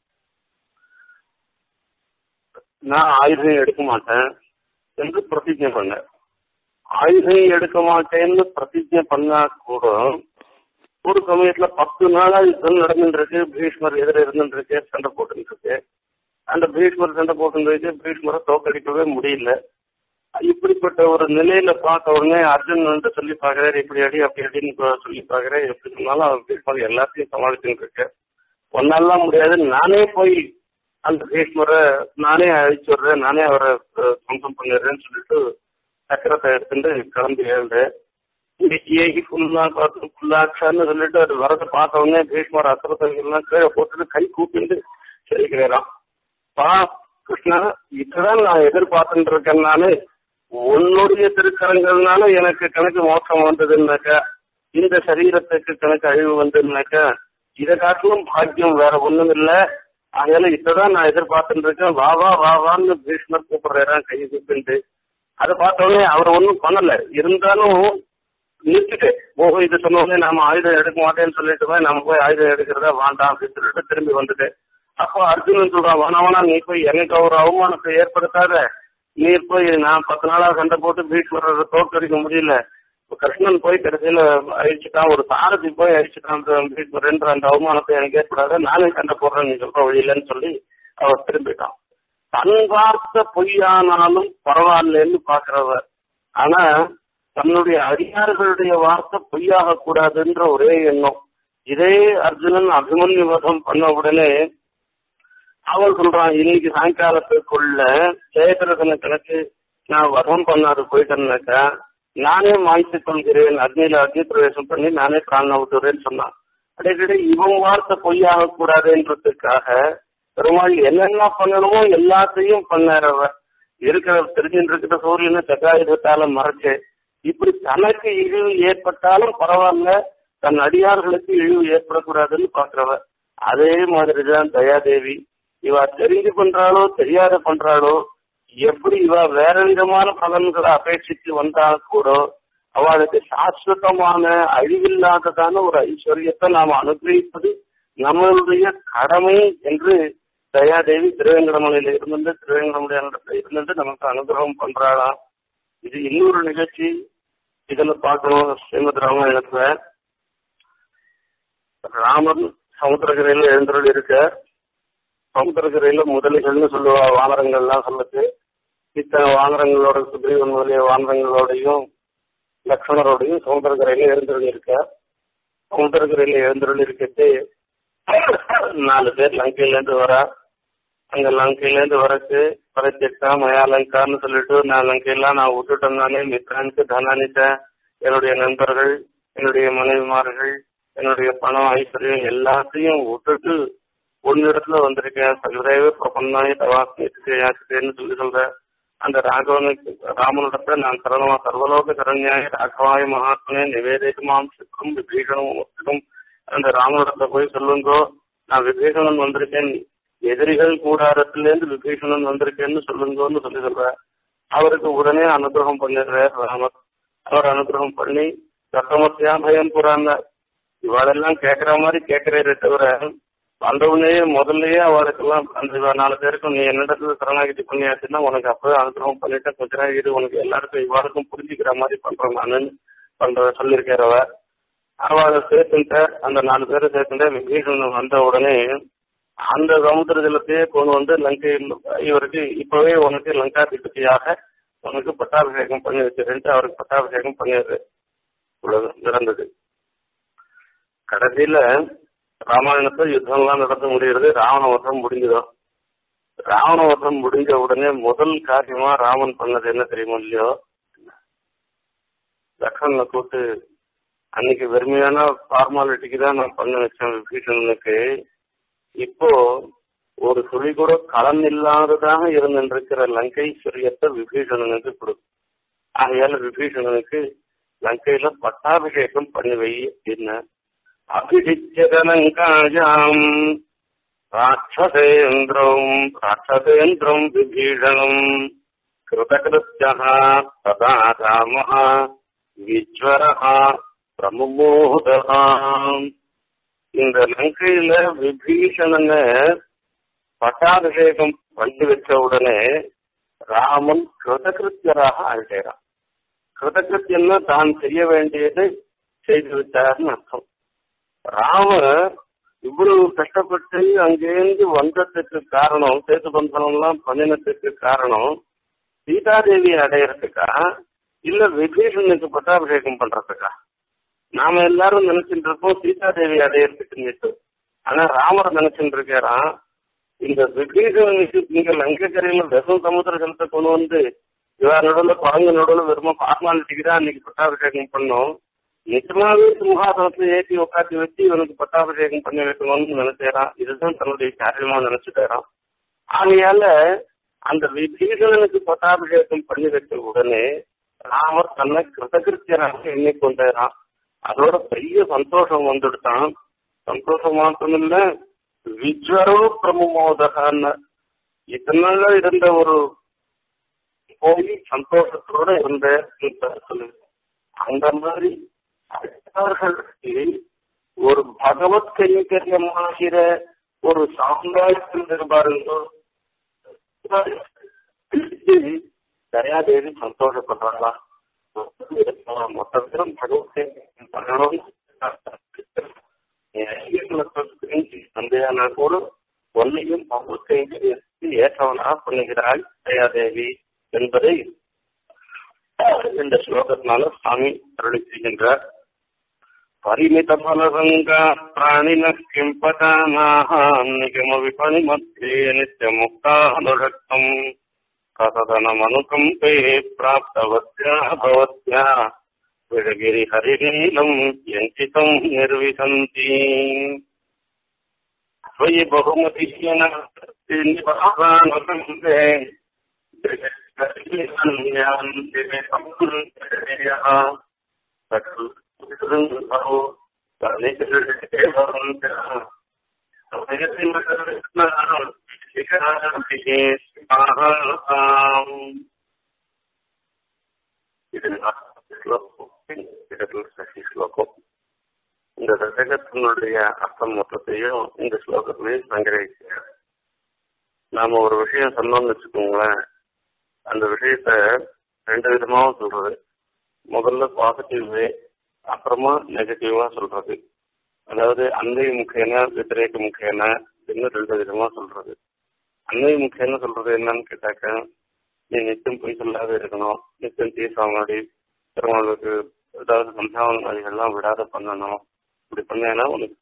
நான் ஆயுதம் எடுக்க மாட்டேன் என்று பிரதிஜை பண்ண ஆயுதம் எடுக்க மாட்டேன்னு பிரதிஜை பண்ணா கூட ஒரு சமயத்துல பத்து நாளா யுத்தம் நடந்துட்டு இருக்கு பீஷ்மர் எதிர இருந்துட்டு இருக்கு சண்டை போட்டுட்டு இருக்கு அந்த பீஷ்மர் சண்டை போட்டு இருக்கு பீஷ்மரை தோக்கடிக்கவே முடியல இப்படிப்பட்ட ஒரு நிலையில பார்த்த உடனே அர்ஜுன் வந்து சொல்லி பாக்குறாரு இப்படி அடி அப்படி அடின்னு சொல்லி பாக்குறேன் எப்படி சொன்னாலும் அவர் பீஷ்மர் எல்லாத்தையும் சமாளிச்சுட்டு இருக்கு ஒன்னாலாம் முடியாது நானே போய் அந்த பீஷ்மரை நானே அழிச்சுடுறேன் நானே அவரை சொந்தம் பண்ணிடுறேன்னு சொல்லிட்டு சக்கரத்தை எடுத்துட்டு கிளம்பி எழுது ஏகி ஃபுல்லா பார்த்து ஃபுல்லாச்சான்னு சொல்லிட்டு அது வரதை பார்த்த உடனே பீஷ்மர் அசுரத்தை எல்லாம் கீழே போட்டுட்டு கை கூப்பிட்டு சொல்லிக்கிறான் பா கிருஷ்ணா இதுதான் நான் எதிர்பார்த்துட்டு இருக்கேன் நானு உன்னுடைய திருக்கரங்கள்னால எனக்கு கணக்கு மோசம் வந்ததுன்னாக்கா இந்த சரீரத்துக்கு கணக்கு அழிவு வந்ததுனாக்கா இதை காட்டிலும் பாக்கியம் வேற ஒண்ணும் இல்ல அதனால இதான் நான் எதிர்பார்த்துட்டு இருக்கேன் வா வா வா வான்னு பீஷ்மர் கூப்பிடுறான் கை கூப்பிட்டு அதை பார்த்த உடனே அவர் ஒன்றும் பண்ணல இருந்தாலும் நிறுத்திட்டு ஓஹோ இது சொன்ன உடனே நாம ஆயுதம் எடுக்க மாட்டேன்னு சொல்லிட்டு நம்ம போய் ஆயுதம் எடுக்கிறதா வேண்டாம் அப்படின்னு சொல்லிட்டு திரும்பி வந்துட்டு அப்போ அர்ஜுனன் சொல்றான் வேணா வேணா நீ போய் எனக்கு ஒரு அவமானத்தை ஏற்படுத்தாத நீ போய் நான் பத்து நாளா சண்டை போட்டு பீஷ்மரரை தோற்கடிக்க முடியல கிருஷ்ணன் போய் கடைசியில அழிச்சுட்டான் ஒரு சாரதி போய் அழிச்சுட்டான் பீஷ்மரன்ற அந்த அவமானத்தை எனக்கு ஏற்படாத நானே சண்டை போடுறேன் நீ சொல்ற வழியிலன்னு சொல்லி அவர் திரும்பிட்டான் தன் வார்த்தை பொய்யானாலும் பரவாயில்லன்னு பாக்குறவர் ஆனா தன்னுடைய அடியார்களுடைய வார்த்தை பொய்யாக கூடாதுன்ற ஒரே எண்ணம் இதே அர்ஜுனன் அபிமன்யு வதம் பண்ண உடனே அவன் சொல்றான் இன்னைக்கு சாயங்காலத்துக்குள்ள ஜெயதிரதன கணக்கு நான் வதம் பண்ணாது போயிட்டேன்னாக்கா நானே மாய்த்து கொள்கிறேன் அக்னியில அக்னி பிரவேசம் பண்ணி நானே பிராண விட்டுறேன்னு சொன்னான் அடைக்கடி இவன் வார்த்தை பொய்யாக கூடாதுன்றதுக்காக பெருமாள் என்னென்ன பண்ணணுமோ எல்லாத்தையும் பண்ணாரவர் இருக்கிற தெரிஞ்சுட்டு இருக்கிற சூரியனை சகாயுதத்தால மறைச்சு இப்படி தனக்கு இழிவு ஏற்பட்டாலும் பரவாயில்ல தன் அடியார்களுக்கு இழிவு ஏற்படக்கூடாதுன்னு பாக்குறவர் அதே மாதிரிதான் தயாதேவி இவ தெரிஞ்சு பண்றாளோ தெரியாத பண்றாளோ எப்படி இவ வேற விதமான பலன்களை அபேட்சித்து வந்தா கூட அவளுக்கு சாஸ்வதமான அழிவில்லாததான ஒரு ஐஸ்வர்யத்தை நாம் அனுகிரகிப்பது நம்மளுடைய கடமை என்று தயாதேவி திருவேங்கடமலையில இருந்து திருவேங்கடமுடைய இருந்து நமக்கு அனுகிரகம் பண்றாளாம் இது இன்னொரு நிகழ்ச்சி இதுல பார்க்கணும் ஸ்ரீமத் ராமாயணத்துல ராமன் சமுத்திரக்கரையில எழுந்தருள் இருக்க சமுத்திரக்கரையில முதலிகள்னு சொல்லுவா வானரங்கள்லாம் சொல்லுது இத்தனை வானரங்களோட சுக்ரீவன் முதலிய வானரங்களோடையும் லக்ஷ்மணரோடையும் சமுத்திரக்கரையில எழுந்தருள் இருக்க சமுத்திரக்கரையில எழுந்தருள் இருக்கிறது நாலு பேர் லங்கையில இருந்து வரா அங்க லங்கையில இருந்து வரக்கு பரத்திட்டா மயா லங்கான்னு சொல்லிட்டு நான் லங்கையெல்லாம் நான் விட்டுட்டேன் தானே மித்ரானுக்கு தனானிட்டேன் என்னுடைய நண்பர்கள் என்னுடைய மனைவிமார்கள் என்னுடைய பணம் ஐஸ்வர்யம் எல்லாத்தையும் விட்டுட்டு ஒன்னு இடத்துல வந்திருக்கேன் சகதேவ பிரபன்னாய தவாஸ்மின்னு சொல்லி சொல்ற அந்த ராகவனுக்கு ராமனிடத்துல நான் சரணமா சர்வலோக சரண்யாய ராகவாய மகாத்மனே நிவேதிக்குமாம் சிக்கும் விபீஷணம் அந்த ராமனிடத்துல போய் சொல்லுங்கோ நான் விபீஷணன் வந்திருக்கேன் எதிரிகள் கூடாரத்திலேருந்து விபீஷணன் வந்திருக்கேன்னு சொல்லுங்கன்னு சொல்லி சொல்ற அவருக்கு உடனே அனுகிரகம் பண்ணிடுறார் ராமர் அவர் அனுகிரகம் பண்ணி ரத்தமத்தியா பயம் புறாங்க இவாளெல்லாம் கேட்கற மாதிரி கேட்கிறே தவிர வந்தவுடனே முதல்லயே அவளுக்கெல்லாம் அந்த நாலு பேருக்கும் நீ என்னிடத்துல சரணாகிதி பண்ணியாச்சுன்னா உனக்கு அப்பவே அனுகிரகம் பண்ணிட்டு கொஞ்ச நேரம் இது உனக்கு எல்லாருக்கும் இவாளுக்கும் புரிஞ்சுக்கிற மாதிரி பண்றேன் நானு பண்ற சொல்லியிருக்கார் அவ அவளை சேர்த்துட்ட அந்த நாலு பேரை சேர்த்துட்ட விபீஷணன் வந்த உடனே அந்த சமுத்திர ஜலத்தையே கொண்டு வந்து லங்கை இவருக்கு இப்பவே உனக்கு லங்கா திட்டத்தையாக உனக்கு பட்டாபிஷேகம் பண்ணி வச்சிருந்துட்டு அவருக்கு பட்டாபிஷேகம் பண்ணிடுது இவ்வளவு நடந்தது கடைசியில ராமாயணத்துல யுத்தம்லாம் நடந்து முடிகிறது ராவண வசம் முடிஞ்சுதான் ராவண வசம் முடிஞ்ச உடனே முதல் காரியமா ராமன் பண்ணது என்ன தெரியுமோ இல்லையோ லக்ஷ்மணனை கூட்டு அன்னைக்கு வெறுமையான ஃபார்மாலிட்டிக்கு தான் நான் பண்ண வச்சேன் விபீஷணனுக்கு இப்போ ஒரு துளி கூட களம் இல்லாததாக இருந்திருக்கிற லங்கை சுரியத்தை விபீஷணனுக்கு கொடுக்கும் ஆகையால விபீஷணனுக்கு லங்கையில பட்டாபிஷேகம் பண்ணி வை அப்படின்னு அபிஷிச்சதனங்காயாம் ராட்சசேந்திரம் ராட்சசேந்திரம் விபீஷணம் கிருதகிருத்தியः ததா ராமः விஜ்வரः பிரமுமோதः இந்த லங்கையில விபீஷணனை பட்டாபிஷேகம் பண்ணி வச்ச உடனே ராமன் கிருதகிருத்தியராக ஆயிட்டாராம் கிருதகிருத்தியம்னா தான் செய்ய வேண்டியது செய்து விட்டார்னு அர்த்தம் ராமர் இவ்வளவு கஷ்டப்பட்டு அங்கேருந்து வந்ததுக்கு காரணம் சேது பந்தனம் எல்லாம் பண்ணினதுக்கு காரணம் சீதாதேவி அடையறதுக்கா இல்ல விபீஷனுக்கு பட்டாபிஷேகம் பண்றதுக்கா நாம எல்லாரும் நினைச்சிட்டு இருப்போம் சீதாதேவி அடையறதுக்கு ஆனா ராமர் நினைச்சிட்டு இருக்காராம் இந்த விபீஷனுக்கு இங்க லங்கக்கரையில வெறும் சமுத்திர ஜலத்தை கொண்டு வந்து இவா நடுவில் குரங்கு நடுவில் வெறும் ஃபார்மாலிட்டிக்கு தான் அன்னைக்கு பட்டாபிஷேகம் பண்ணோம் நிஜமாவே சிம்ஹாசனத்துல ஏற்றி உட்காந்து வச்சு இவனுக்கு பட்டாபிஷேகம் பண்ணி வைக்கணும்னு நினைச்சாராம் இதுதான் தன்னுடைய காரியமா நினைச்சுட்டாராம் ஆகையால அந்த விபீஷணனுக்கு பட்டாபிஷேகம் பண்ணி வச்ச உடனே ராமர் தன்னை கிருதகிருத்தியராக எண்ணிக்கொண்டாராம் அதோட பெரிய சந்தோஷம் வந்துடுதான் சந்தோஷம் மாத்திரம் இல்ல விஜ்வரோ பிரமோதகான்னு இதனால இருந்த ஒரு போய் சந்தோஷத்தோட இருந்த சொல்லு அந்த மாதிரி அடுத்தவர்களுக்கு ஒரு பகவத் கைங்கரியமாகிற ஒரு சாம்ராஜ்யம் இருப்பாருங்களோ தயாதேவி சந்தோஷப்படுறாங்களா மொத்த பேரும் பகவத் கைங்கரியம் பண்ணணும் தந்தையான கூட ஒன்னையும் பகவத் கைங்கரியத்துக்கு ஏற்றவனாக பண்ணுகிறாள் தயாதேவி என்பதை இந்த ஸ்லோகத்தினால சுவாமி அருளி செய்கின்றார் பரிமித பலசங்கா பிராணின கிம் பதானாக நிகம விபணி மத்தியே நித்திய முக்தானுரக்தம் கசதனமனுகம்பே பிராப்தவத்யா பவத்யா விழகிரி ஹரிநீலம் யஞ்சிதம் நிர்விசந்தி त्वयि बहुमतिह्यन निपासानुसन्धे ஸ்லோகம் இந்த தசகத்தினுடைய அர்த்தம் மொத்தத்தையும் இந்த ஸ்லோகத்திலேயே சங்கிரகிக்கிறார் நாம ஒரு விஷயம் சொன்னோம்னு வச்சுக்கோங்களேன் அந்த விஷயத்த ரெண்டு விதமாவும் சொல்றது முதல்ல பாசிட்டிவ் வே அப்புறமா நெகட்டிவா சொல்றது அதாவது அன்னை முக்கியன வித்திரேக முக்கியன இன்னும் ரெண்டு விதமா சொல்றது அன்னை முக்கியன்னு சொல்றது என்னன்னு கேட்டாக்க நீ நித்தியம் பொய் சொல்லாத இருக்கணும் நித்தியம் தீசாமடி பெருமாளுக்கு ஏதாவது சந்தாவனாதிகள்லாம் விடாத பண்ணணும் இப்படி பண்ணேன்னா உனக்கு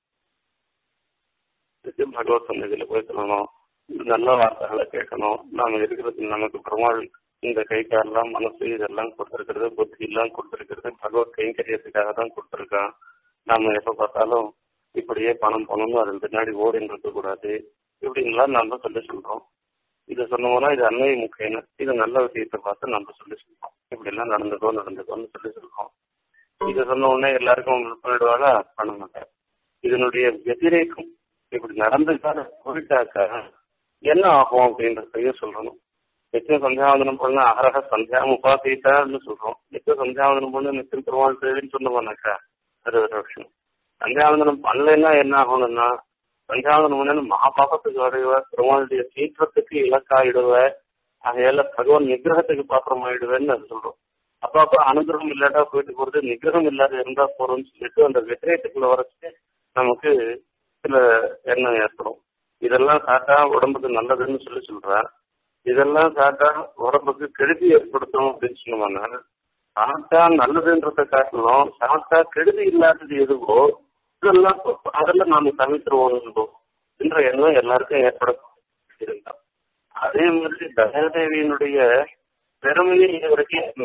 நித்தியம் பகவத் சன்னதியில போய் சொல்லணும் நல்ல வார்த்தைகளை கேட்கணும் நாம இருக்கிறது நமக்கு பெருமாள் இந்த கை காலெல்லாம் மனசு இதெல்லாம் கொடுத்துருக்கிறது புத்தி எல்லாம் கொடுத்துருக்கிறது பகவத் கைங்கரியத்துக்காக தான் கொடுத்துருக்கான் நாம எப்ப பார்த்தாலும் இப்படியே பணம் பணம்னு அதன் பின்னாடி ஓடின்னு இருக்க கூடாது இப்படின்லாம் நம்ம சொல்லி சொல்றோம் இதை சொன்னோம்னா இது அன்னை முக்கியம் இது நல்ல விஷயத்தை பார்த்து நம்ம சொல்லி சொல்றோம் இப்படி எல்லாம் நடந்துக்கோ நடந்துக்கோன்னு சொல்லி சொல்றோம் இதை சொன்ன உடனே எல்லாருக்கும் பண்ணிடுவாங்க பண்ண மாட்டார் இதனுடைய வெதிரேக்கம் இப்படி நடந்துக்காத போயிட்டாக்கா என்ன ஆகும் அப்படின்றதையும் சொல்லணும் நித்தியம் சந்தியாவந்தனம் பண்ண அகரக சந்தியா உபாசிட்டான்னு சொல்றோம் நித்தியம் சந்தியாவந்தனம் பண்ண நித்தியம் பெருமாள் தேவின்னு சொன்னோம்னாக்கா அது ஒரு விஷயம் சந்தியாவந்தனம் பண்ணலைன்னா என்ன ஆகணும்னா சந்தியாவந்தனம் பண்ணு மகாபாபத்துக்கு வரைவ பெருமாளுடைய சீற்றத்துக்கு இலக்காயிடுவ ஆகையால பகவான் நிகிரகத்துக்கு பாத்திரமாயிடுவேன்னு அது சொல்றோம் அப்ப அப்ப அனுகிரகம் இல்லாட்டா போயிட்டு போறது நிகிரகம் இல்லாத இருந்தா போறோம்னு சொல்லிட்டு அந்த வெற்றியத்துக்குள்ள வரைச்சு நமக்கு சில எண்ணம் ஏற்படும் இதெல்லாம் சாப்பிட்டா உடம்புக்கு நல்லதுன்னு சொல்லி சொல்றா இதெல்லாம் சாப்பிட்டா உடம்புக்கு கெடுதி ஏற்படுத்தும் அப்படின்னு சொன்னோம்னா சாப்பிட்டா நல்லதுன்றத காட்டணும் சாப்பிட்டா கெடுதி இல்லாதது எதுவோ இதெல்லாம் அதெல்லாம் நாம தவிர்த்துருவோம் என்ற எண்ணம் எல்லாருக்கும் ஏற்பட இருந்தா அதே மாதிரி தயாதேவியினுடைய பெருமையை இது வரைக்கும்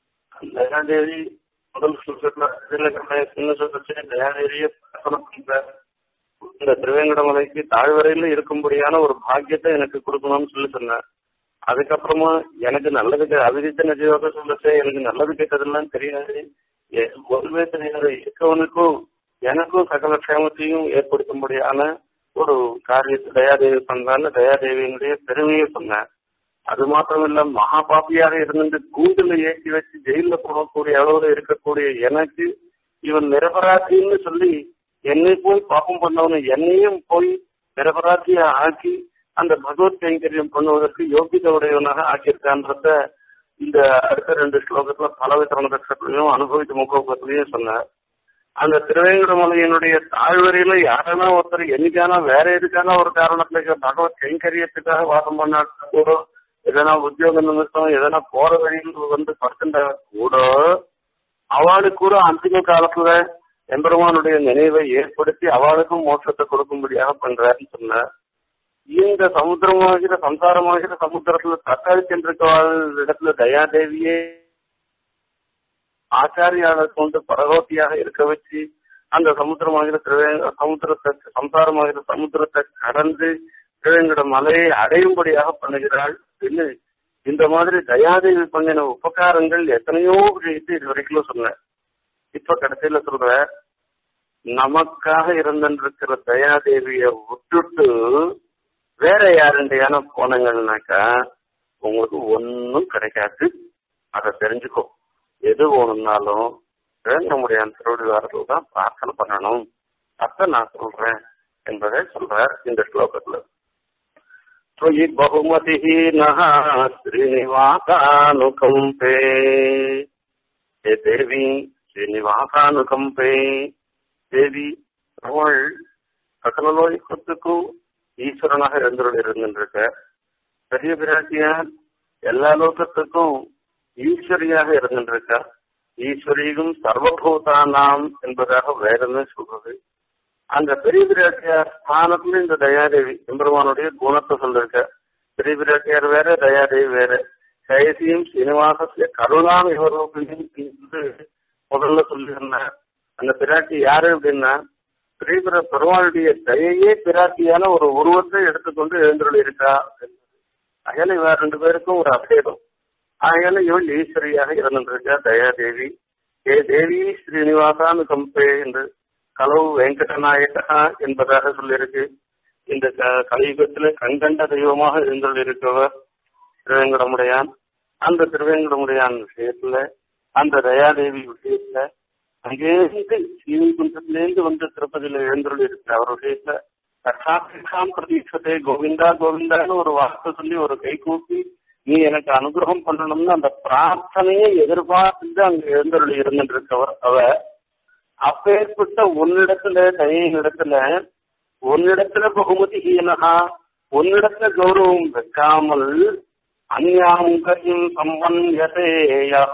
தயாதேவி முதல் சொல்றதுல சின்ன சொல்றச்சு தயாதேவியை பண்ற இந்த திருவேங்கடமலைக்கு தாழ்வரையில இருக்கும்படியான ஒரு பாக்கியத்தை எனக்கு கொடுக்கணும்னு சொல்லி சொன்னேன் அதுக்கப்புறமா எனக்கு நல்லது அபிதித்த நஜீவாக சொல்லச்சு எனக்கு நல்லது கெட்டதெல்லாம் தெரியாது ஒருவே தெரியாத இருக்கவனுக்கும் எனக்கும் சகல க்ஷேமத்தையும் ஏற்படுத்தும்படியான ஒரு காரியத்தை தயாதேவி பண்றான்னு தயாதேவியினுடைய பெருமையை சொன்னேன் அது மாத்திரம் இல்ல மகா பாப்பியாக இருந்து கூண்டுல ஏற்றி வச்சு ஜெயில போடக்கூடிய அளவுல இருக்கக்கூடிய எனக்கு இவன் நிரபராதின்னு சொல்லி என்னை போய் பாப்பம் பண்ணவனு என்னையும் போய் நிரபராதியா ஆக்கி அந்த பகவத் கைங்கரியம் பண்ணுவதற்கு யோகித உடையவனாக ஆக்கியிருக்கான்றத இந்த அடுத்த ரெண்டு ஸ்லோகத்துல பல விதமான கஷ்டத்திலையும் அனுபவித்த முகோபத்திலையும் சொன்னார் அந்த திருவேங்கடமலையினுடைய தாழ்வரையில யாரானா ஒருத்தர் என்னைக்கானா வேற எதுக்கான ஒரு காரணத்துல பகவத் கைங்கரியத்துக்காக வாசம் பண்ணா கூட எதனா உத்தியோக நிமித்தம் எதனா போற வழியில் வந்து படுத்துட்டா கூட அவளுக்கு கூட அந்திம காலத்துல எம்பெருமானுடைய நினைவை ஏற்படுத்தி அவளுக்கும் மோட்சத்தை கொடுக்கும்படியாக பண்றாருன்னு சொன்னார் இந்த சமுத்திரமாகிற சம்சாரமாகிற சமுத்திரத்துல தக்காளி சென்றிருக்கவாள் இடத்துல தயாதேவியே ஆச்சாரியாளை கொண்டு பரகோத்தியாக இருக்க வச்சு அந்த சமுத்திரமாகிற திருவே சமுத்திரத்தை சம்சாரமாகிற சமுத்திரத்தை கடந்து திருவேங்கட மலையை அடையும்படியாக பண்ணுகிறாள் அப்படின்னு இந்த மாதிரி தயாதேவி பண்ணின உபகாரங்கள் எத்தனையோ விஷயத்தை இது வரைக்கும் சொன்னேன் இப்ப கடைசியில சொல்ற நமக்காக இருந்திருக்கிற தயாதேவிய விட்டுட்டு வேற யாருண்டையான போனங்கள்னாக்கா உங்களுக்கு ஒன்னும் கிடைக்காது அதை தெரிஞ்சுக்கோ எது வேணும்னாலும் நம்முடைய திருவிழாவில் தான் பிரார்த்தனை பண்ணணும் அத நான் சொல்றேன் என்பதை சொல்றார் இந்த ஸ்லோகத்துல त्वयि बहुमतिहीनः श्रीनिवासानुकम्पे हे देवी ஸ்ரீனிவாசானுகம்பே தேவி அவள் சகல லோகத்துக்கும் ஈஸ்வரனாக இருந்தவள் இருந்திருக்க பெரிய பிராட்டியார் எல்லா லோகத்துக்கும் ஈஸ்வரியாக இருந்திருக்கா ஈஸ்வரியும் சர்வபூதானாம் என்பதாக வேதமே சொல்றது அந்த பெரிய பிராட்டியார் ஸ்தானத்துல இந்த தயாதேவி எம்பெருமானுடைய குணத்தை சொல்லிருக்க பெரிய பிராட்டியார் வேற தயாதேவி வேற கயசியும் சீனிவாசத்திய கருணாம் இவர்களுக்கு முதல்ல சொல்லியிருந்தார் அந்த பிராட்டி யாரு அப்படின்னா பெரிய பெருமாளுடைய தயையே பிராட்டியான ஒரு உருவத்தை எடுத்துக்கொண்டு எழுந்துள்ள இருக்கா அயல இவ ரெண்டு பேருக்கும் ஒரு அபேதம் ஆகையால இவள் ஈஸ்வரியாக இருந்திருக்கா தயாதேவி ஏ தேவி ஸ்ரீனிவாசானு கம்பே என்று கலவு வெங்கடநாயகா என்பதாக சொல்லியிருக்கு இந்த கலியுகத்துல கண்கண்ட தெய்வமாக இருந்துள்ளிருக்கவர் திருவேங்கடமுடையான் அந்த திருவேங்கடமுடையான் விஷயத்துல அந்த தயாதேவி விஷயத்துல அங்கேருந்து ஸ்ரீகுண்டத்திலேருந்து வந்து திருப்பதியில எழுந்துள்ள இருக்கிற அவர் விஷயத்துல கட்டாபிஷாம் பிரதீட்சத்தை கோவிந்தா கோவிந்தான்னு ஒரு வார்த்தை சொல்லி ஒரு கை கூப்பி நீ எனக்கு அனுகிரகம் பண்ணணும்னு அந்த பிரார்த்தனையை எதிர்பார்த்து அங்க எழுந்தருள் இருந்துட்டு இருக்கவர் அவ அப்பேற்பட்ட உன்னிடத்துல தயையினிடத்துல உன்னிடத்துல பகுமதி ஹீனகா உன்னிடத்துல கௌரவம் வைக்காமல் அந்யாங்கையும் சம்பன்யதேயா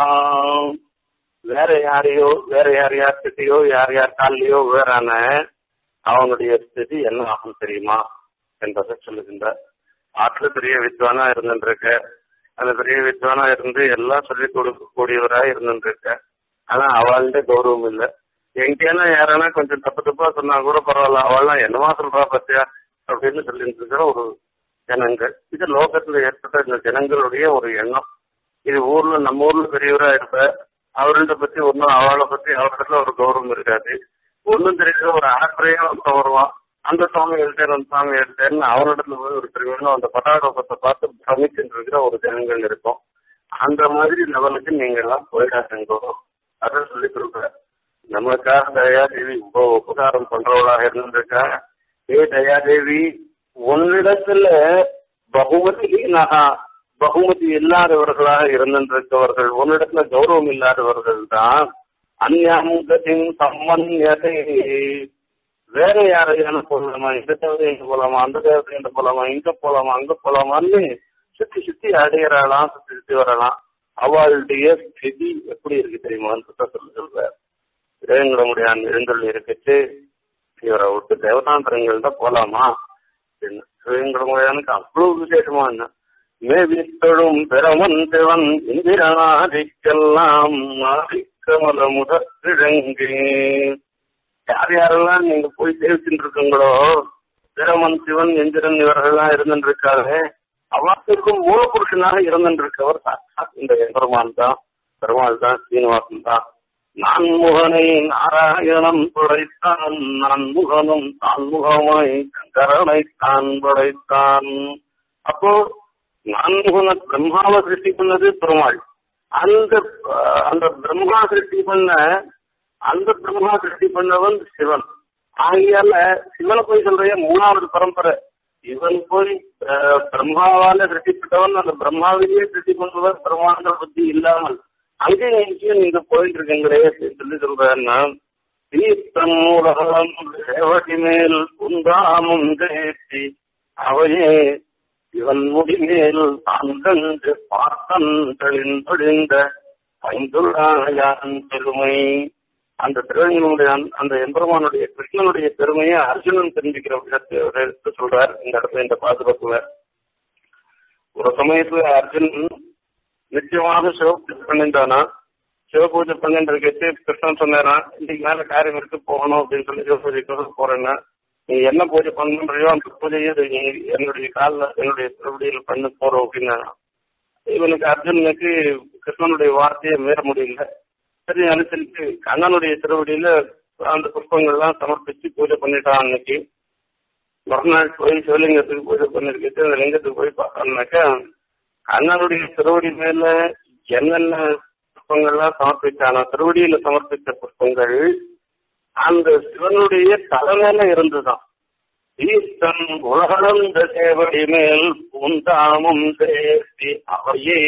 வேற யாரையோ வேற யார் யார்கிட்டயோ யார் யார் காலையோ வேறான அவனுடைய ஸ்திதி என்ன ஆகும் தெரியுமா என்பதை சொல்லுகின்றார் ஆற்றுல பெரிய வித்வானா இருந்துருக்க அந்த பெரிய வித்வானா இருந்து எல்லாம் சொல்லிக் கொடுக்கக்கூடியவரா இருந்துருக்க ஆனா அவள்கிட்ட கௌரவம் இல்லை எங்கேனா யாரானா கொஞ்சம் தப்பு தப்பா சொன்னா கூட பரவாயில்ல அவள்லாம் என்னவா சொல்றா பத்தியா அப்படின்னு சொல்லிட்டு இருக்கிற ஒரு ஜனங்கள் இது லோகத்துல ஏற்பட்ட இந்த ஜனங்களுடைய ஒரு எண்ணம் இது ஊர்ல நம்ம ஊர்ல பெரியவரா இருப்ப அவர்கள்ட்ட பத்தி ஒன்னும் அவளை பத்தி அவர்கிட்ட ஒரு கௌரவம் இருக்காது ஒன்னும் தெரியாத ஒரு அறக்குறையா ஒருத்தன் வருவான் அந்த சுவாமி எழுத்தேன் அந்த சுவாமி எழுத்தேன்னு அவரிடத்துல போய் ஒரு திருவிழா அந்த பட்டாடோபத்தை பார்த்து பிரமிச்சுட்டு இருக்கிற ஒரு ஜனங்கள் இருக்கும் அந்த மாதிரி லெவலுக்கு நீங்க எல்லாம் போயிடாதுங்கோ அதான் சொல்லி கொடுக்குறேன் நமக்காக தயாதேவி உப உபகாரம் பண்றவளாக இருந்திருக்கா ஏ தயாதேவி உன்னிடத்துல பகுமதி நகா பகுமதி இல்லாதவர்களாக இருந்திருக்கவர்கள் உன்னிடத்துல கௌரவம் இல்லாதவர்கள் தான் அந்யாங்கத்தின் சம்பந்தத்தை வேற யாரையான போகலாமா இந்த தேவதை எங்க போலாமா அந்த தேவதை எங்க போலாமா இங்க போலாமா அங்க போலாமான்னு சுத்தி சுத்தி அடையறாளாம் சுத்தி சுத்தி வரலாம் அவளுடைய ஸ்திதி எப்படி இருக்கு தெரியுமான்னு சொல்லி சொல்ற இறைவங்களுடைய எழுந்தல் இருக்கச்சு இவரை விட்டு தேவதாந்திரங்கள் தான் போலாமா சிவங்களுடையானுக்கு அவ்வளவு விசேஷமா என்ன மேவித்தொழும் பெறவன் திவன் இந்திரனாதிக்கெல்லாம் ஆதிக்கமல முதற்கிழங்கு யார் யாரெல்லாம் நீங்க போய் சேவிச்சுட்டு இருக்கீங்களோ பிரமன் சிவன் எந்திரன் இவர்கள்லாம் இருந்துட்டு இருக்காங்க அவற்றுக்கும் மூலபுருஷனாக இருந்துட்டு இருக்கவர் சாட்சாத் இந்த பெருமான் தான் பெருமாள் தான் சீனிவாசன் தான் நான் முகனை நாராயணன் படைத்தான் நான் முகனும் தான் முகமாய் கரனை தான் படைத்தான் அப்போ நான் முகன பிரம்மாவை சிருஷ்டி பண்ணது பெருமாள் அந்த அந்த பிரம்மா சிருஷ்டி பண்ண அந்த பிரம்மா சிருஷ்டி பண்ணவன் சிவன் ஆகையால சிவனை போய் சொல்றைய மூணாவது பரம்பரை இவன் போய் பிரம்மாவால சிருஷ்டிப்பட்டவன் அந்த பிரம்மாவிலேயே சிருஷ்டி பண்றவன் பிரம்மாண்ட புத்தி இல்லாமல் அங்கே எங்கேயும் நீங்க போயிட்டு இருக்கீங்களே அப்படின்னு சொல்லி சொல்றேன்னா தீர்த்தன் மூலம் சேவடி மேல் குந்தாமும் தேற்றி அவையே இவன் முடிமேல் தான் கண்டு பார்த்தன் தெளிந்தொழிந்த பைந்துள்ளாயான் பெருமை அந்த திருவண்ணனுடைய அந்த எம்பெருமானுடைய கிருஷ்ணனுடைய பெருமையை அர்ஜுனன் தெரிஞ்சுக்கிற விஷயத்தை எடுத்து சொல்றார் இந்த இடத்துல இந்த பாதுகாப்புவர் ஒரு சமயத்துல அர்ஜுனன் நிச்சயமாக சிவபூஜை பண்ணிட்டானா சிவபூஜை பண்ணிட்டு இருக்கச்சு கிருஷ்ணன் சொன்னாரா இன்னைக்கு மேல காரியம் இருக்கு போகணும் அப்படின்னு சொல்லி சிவபூஜைக்கு போறேன்னா நீ என்ன பூஜை பண்ணுறியோ அந்த பூஜையை நீ என்னுடைய காலில் என்னுடைய திருவடியில் பண்ண போறோம் அப்படின்னா இவனுக்கு அர்ஜுனனுக்கு கிருஷ்ணனுடைய வார்த்தையை மீற முடியல சரி அனுசரிச்சு கண்ணனுடைய திருவடியில அந்த புஷ்பங்கள்லாம் சமர்ப்பிச்சு பூஜை பண்ணிட்டான் அன்னைக்கு மறுநாள் போய் சிவலிங்கத்துக்கு பூஜை பண்ணிருக்கிட்டு அந்த லிங்கத்துக்கு போய் பார்த்தோம்னாக்கா கண்ணனுடைய திருவடி மேல என்னென்ன புஷ்பங்கள்லாம் சமர்ப்பிச்சானோ திருவடியில சமர்ப்பித்த புஷ்பங்கள் அந்த சிவனுடைய தலைமையில இருந்துதான் ஈஸ்வன் உலகளந்த சேவடி மேல் பூந்தாமும் சேர்த்தி அவையே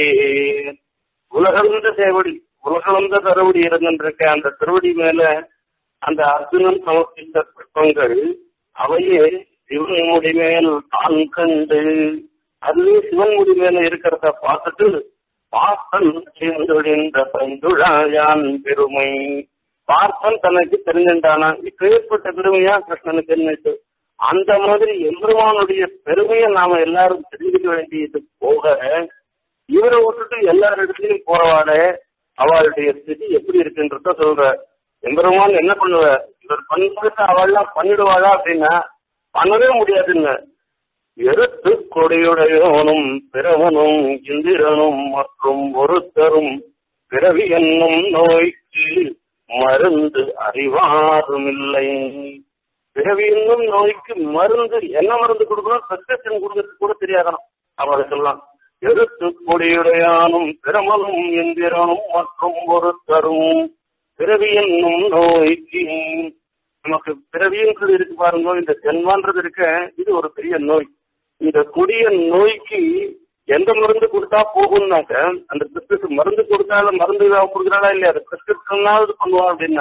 உலகளந்த சேவடி உலகளந்த திருவடி இருந்திருக்க அந்த திருவடி மேல அந்த அர்ஜுனன் சமர்ப்பித்த புஷ்பங்கள் அவையே சிவன் முடி மேல் தான் கண்டு அதுவே சிவன் முடி மேல இருக்கிறத பார்த்துட்டு பார்த்தன் சேர்ந்தொழிந்த பந்துழாயான் பெருமை பார்த்தன் தனக்கு தெரிஞ்சின்றானா இப்பேற்பட்ட பெருமையா கிருஷ்ணனுக்கு என்னட்டு அந்த மாதிரி எம்பெருமானுடைய பெருமையை நாம எல்லாரும் தெரிஞ்சுக்க வேண்டியது போக இவரை விட்டுட்டு எல்லார் இடத்துலயும் போறவாட அவளுடைய ஸ்திதி எப்படி இருக்குன்றத சொல்ற எம்பெருமான் என்ன பண்ணுவ இவர் பண்ணுறது அவள்லாம் பண்ணிடுவாளா அப்படின்னா பண்ணவே முடியாதுன்னு எருத்து கொடியுடையோனும் பிறவனும் இந்திரனும் மற்றும் ஒருத்தரும் பிறவி என்னும் நோய்க்கு மருந்து அறிவாரும் இல்லை பிறவி என்னும் நோய்க்கு மருந்து என்ன மருந்து கொடுக்கணும் சஸ்கஷன் கொடுக்கறதுக்கு கூட தெரியாதனம் அவளுக்கெல்லாம் எருத்து கொடியுடையானும் பிரமனும் எந்திரனும் மற்றும் ஒருத்தரும் பிறவி என்னும் நோய்க்கு நமக்கு பிறவின்றது இருக்கு பாருங்க இந்த ஜென்மான்றது இருக்க இது ஒரு பெரிய நோய் இந்த கொடிய நோய்க்கு எந்த மருந்து கொடுத்தா போகும்னாக்க அந்த பிஸ்கட் மருந்து கொடுத்தாலும் மருந்து கொடுக்குறாளா இல்லையா அது பிஸ்கட்னாவது பண்ணுவான் அப்படின்னா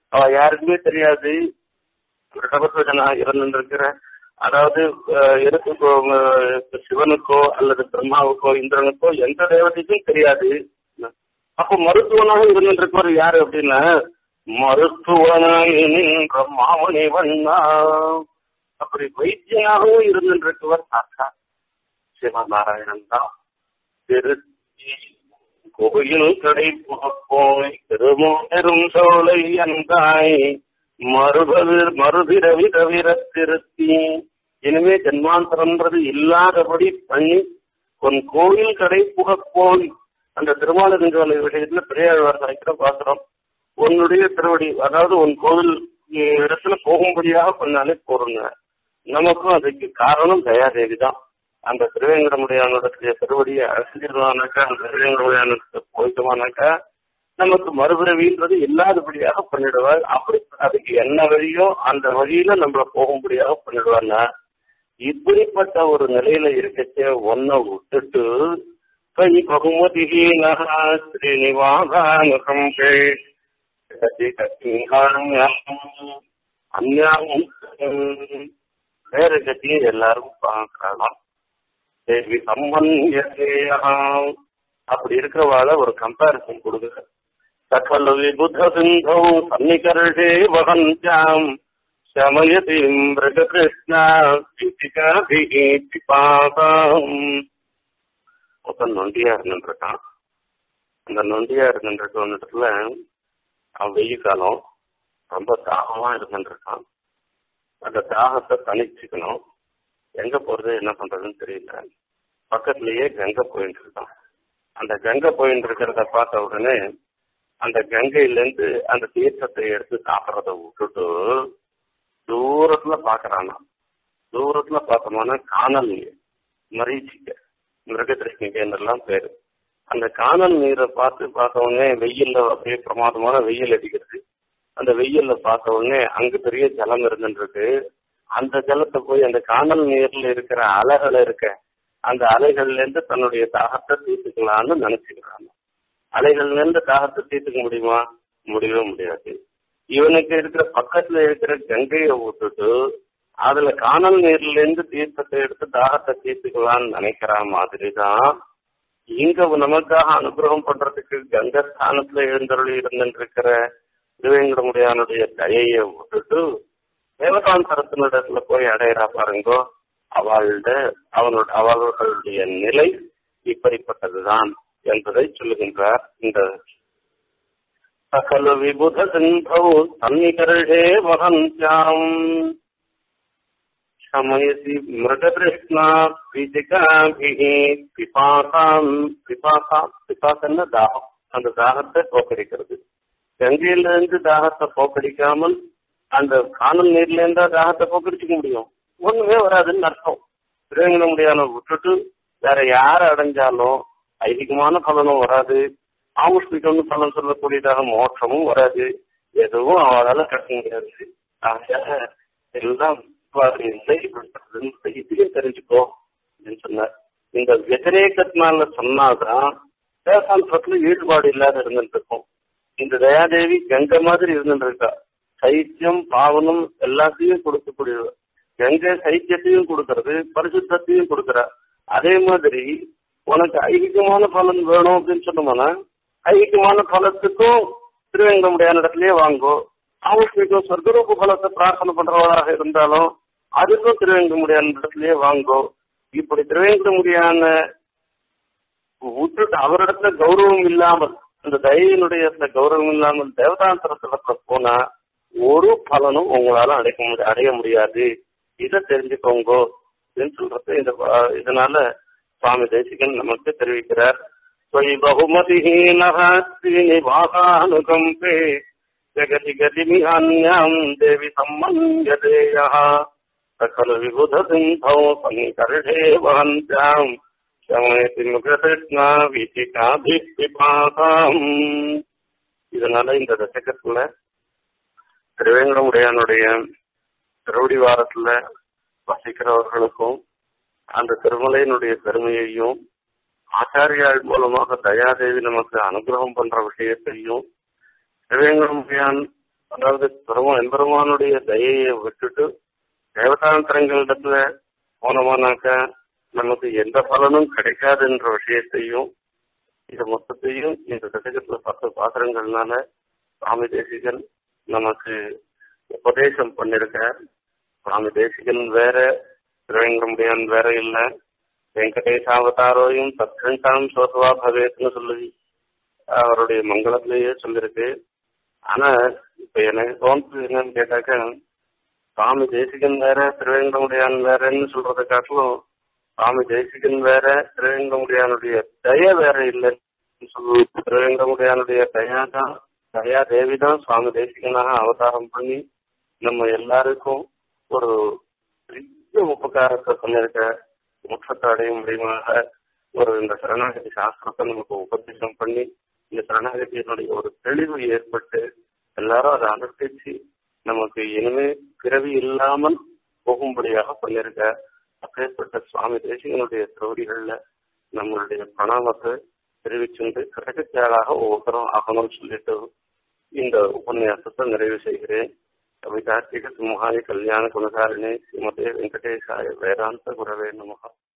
அவ யாருக்குமே தெரியாது ரிடபத்வஜனா இருந்திருக்கிற அதாவது அஹ், எருத்துக்கோ அஹ், சிவனுக்கோ அல்லது பிரம்மாவுக்கோ இந்திரனுக்கோ எந்த தேவதைக்கும் தெரியாது அப்போ மருத்துவனாக இருந்திருக்கவர் யாரு அப்படின்னா மருத்துவனாய் நின்ற மாமணி வண்ணா அப்படி வைத்தியனாகவும் இருந்திருக்கவர் சாக்கா சிவநாராயணன் தான் திருச்சி கோயில் கடை போய் திருமோரும் சோலை அந்தாய் மறுபதிர் மறுபிறவி தவிர திருத்தி இனிமே ஜென்மாந்தரம்ன்றது இல்லாதபடி பண்ணி உன் கோயில் கடை புகப்போய் அந்த திருமாலிருஞ்சோலை விஷயத்துல பெரியாழ்வார் சாய்க்கிற பாக்குறோம் உன்னுடைய திருவடி அதாவது உன் கோவில் அஹ், இடத்துல போகும்படியாக பண்ணாலே போருங்க நமக்கும் அதுக்கு காரணம் தயாதேவி தான் அந்த திருவேங்கடமுடியானுடைய திருவடியை அழைச்சிருவானாக்கா அந்த திருவேங்கடமுடியானுக்கு போயிட்டோமானாக்கா நமக்கு மறுபிறவின்றது இல்லாதபடியாக பண்ணிடுவார் அப்படி அதுக்கு என்ன வழியோ அந்த வழியில நம்மள போகும்படியாக பண்ணிடுவாங்க இப்படிப்பட்ட ஒரு நிலையில இருக்கச்சே ஒன்ன விட்டுட்டு கை பகுமதி ஸ்ரீனிவாசானுகம் அந்யாவும் வேற கட்டியும் எல்லாரும் பார்க்கலாம் தேவி சம்பன்யம் அப்படி இருக்கிறவாள ஒரு கம்பாரிசன் கொடுக்குற சகல விபுத சிந்தோ சன்னிகர்ஷே வகந்தாம் சமயதி மிருககிருஷ்ணா பிசிகாபிஹி பிபாசாம் ஒருத்தன் நொண்டியா இருந்துருக்கான் அந்த நொண்டியா இருந்துருக்க இடத்துல அவன் வெயில் காலம் ரொம்ப தாகமா இருந்துருக்கான் அந்த தாகத்தை தணிச்சுக்கணும் எங்க போறது என்ன பண்றதுன்னு தெரியல பக்கத்துலயே கங்கை போயிட்டு இருக்கான் அந்த கங்கை போயிட்டு இருக்கிறத பார்த்த உடனே அந்த கங்கையில இருந்து அந்த தீர்த்தத்தை எடுத்து சாப்பிட்றத விட்டுட்டு தூரத்துல பாக்குறானா தூரத்துல பார்த்தோம்னா காணல் நீர் மரீச்சிக்க மிருகதிருஷ்ணிக்கெல்லாம் பேரு அந்த காணல் நீரை பார்த்து பார்த்த உடனே வெயில்ல அப்படியே பிரமாதமான வெயில் அடிக்கிறது அந்த வெயில்ல பார்த்த உடனே அங்க பெரிய ஜலம் இருந்துருக்கு அந்த ஜலத்தை போய் அந்த காணல் நீர்ல இருக்கிற அலைகள் இருக்க அந்த அலைகள்ல இருந்து தன்னுடைய தாகத்தை தீர்த்துக்கலாம்னு நினைச்சுக்கிறாங்க அலைகள்ல இருந்து தாகத்தை தீர்த்துக்க முடியுமா முடியவே முடியாது இவனுக்கு இருக்கிற பக்கத்துல இருக்கிற கங்கையை விட்டுட்டு அதுல காணல் நீர்ல இருந்து தீர்த்தத்தை எடுத்து தாகத்தை தீர்த்துக்கலாம்னு நினைக்கிற மாதிரி தான் இங்க நமக்காக அனுகிரகம் பண்றதுக்கு கங்கை ஸ்தானத்துல எழுந்தருளி இருந்துருக்கிற திருவேங்கடமுடியானுடைய தயையை விட்டுட்டு தேவகாந்தரத்தினிடத்துல போய் அடையிறா பாருங்கோ அவள்ட அவனோட அவர்களுடைய நிலை இப்படிப்பட்டதுதான் என்பதை சொல்லுகின்றார் இந்த சகல விபுத சிந்தௌ சன்னிகர்ஷே வகந்தாம் சமயசி மிருகதிருஷ்ணா பீஜிகாபிஹி பிபாசாம் பிபாசா பிபாசன்னா தாகம் அந்த தாகத்தை போக்கடிக்கிறது கங்கையில இருந்து தாகத்தை போக்கடிக்காமல் அந்த காணல் நீர்ல இருந்தா தாகத்தை போக்கடிச்சுக்க முடியும் ஒண்ணுமே வராதுன்னு அர்த்தம் திருவேங்கட முடியாத விட்டுட்டு வேற யார அடைஞ்சாலும் ஐதிகமான பலனும் வராது ஆமுஷ்மிகம்னு பலன் சொல்லக்கூடியதாக மோட்சமும் வராது எதுவும் அவளால கட்ட முடியாது ஆகையாக எல்லாம் இவ்வாறு இல்லை இப்படிப்பட்டதுன்னு இதையும் தெரிஞ்சுக்கோ அப்படின்னு சொன்னார் இந்த వ్యతిరేకத்தினால சொன்னாதான் தேசாந்தத்துல ஈடுபாடு இல்லாத இருந்துட்டு இருக்கும் இந்த தயாதேவி கங்கை மாதிரி இருந்துட்டு இருக்கா சைத்தியம் பாவனம் எல்லாத்தையும் கொடுக்கக்கூடியது கங்கை சைத்தியத்தையும் கொடுக்கறது பரிசுத்தையும் கொடுக்கறா அதே மாதிரி உனக்கு ஐகிகமான பலன் வேணும் அப்படின்னு சொன்னோம்னா ஐகிகமான பலத்துக்கும் திருவேங்கடமுடியான இடத்துலயே வாங்கோ ஆவுஷ்மிக்கும் சொர்க்கரூப பலத்தை பிரார்த்தனை பண்றவராக இருந்தாலும் அதுக்கும் திருவேங்கடமுடியான இடத்துலயே வாங்கோ இப்படி திருவேங்கடமுடியான விட்டுட்டு அவரிடத்துல கௌரவம் இல்லாமல் அந்த தயையினுடைய கௌரவம் இல்லாமல் தேவதாந்தரத்துல போனா ஒரு பலனும் உங்களால அடைக்க முடியாது அடைய முடியாது இதை தெரிஞ்சுக்கோங்க அப்படின்னு சொல்றது இந்த ப- இதனால சுவாமி தேசிகன் நமக்கு தெரிவிக்கிறார் ஸ்வயி பகுமதிஹீனः ஸ்ரீனிவாசானுகம்பே ஜகதி கதிமிஹான்யாம் தேவி சம்மன்யதேயः சகல விபுத சிந்தௌ சங்கர்ஷே வஹந்த்யாம் சமயத்தி முககிருஷ்ணா வீதிகாபிபாசாம் இதனால இந்த தசகத்துல திருவேங்கடமுடையானுடைய திருவடி வாரத்துல வசிக்கிறவர்களுக்கும் அந்த திருமலையினுடைய பெருமையையும் ஆச்சாரியாள் மூலமாக தயாதேவி நமக்கு அனுகிரகம் பண்ற விஷயத்தையும் திருவேங்கடமுடியான் அதாவது பெருமா எம்பெருமானுடைய தயையை விட்டுட்டு தேவதாந்திரங்களிடத்துல போனோமானாக்கா நமக்கு எந்த பலனும் கிடைக்காதுன்ற விஷயத்தையும் இது மொத்தத்தையும் இந்த தசகத்துல பத்து பாத்திரங்கள்னால சுவாமி தேசிகன் நமக்கு உபதேசம் பண்ணிருக்க சுவாமி தேசிகன் வேற திருவேங்கடமுடியான் வேற இல்ல வெங்கடேசாவதாரோயும் தத்கண்டாம் சோசவா பவேத்னு சொல்லி அவருடைய மங்களத்திலேயே சொல்லிருக்கு ஆனா இப்ப எனக்கு தோன்றது என்னன்னு கேட்டாக்க சுவாமி தேசிகன் வேற திருவேங்கடமுடியான் வேறன்னு சொல்றதை காட்டிலும் சுவாமி தேசிகன் வேற திருவேங்கடமுடியானுடைய தய வேற இல்லைன்னு சொல்லு திருவேங்கடமுடியானுடைய தயா தான் தயா தேவி தான் சுவாமி தேசிகனாக அவதாரம் பண்ணி நம்ம எல்லாருக்கும் ஒரு பெரிய உபகாரத்தை பண்ணிருக்க மோட்சத்தை அடைய முடியுமாக ஒரு இந்த சரணாகதி சாஸ்திரத்தை நமக்கு உபதேசம் பண்ணி இந்த சரணாகதியினுடைய ஒரு தெளிவு ஏற்பட்டு எல்லாரும் அதை அனுஷ்டிச்சு நமக்கு இனிமே பிறவி இல்லாமல் போகும்படியாக பண்ணிருக்க அப்பேற்பட்ட சுவாமி தேசிகனுடைய திருவடிகள்ல நம்மளுடைய பிரணாமத்தை தெரிவிச்சுண்டு கிரகத்தியாளாக ஒவ்வொருத்தரும் ஆகணும்னு சொல்லிட்டு இந்த உபன்யாசத்தை நிறைவு செய்கிறேன் கவிதார்த்திக சிம்ஹாய கல்யாண குணகாரிணி ஸ்ரீமதே வெங்கடேசாய வேதாந்த குரவே நமகா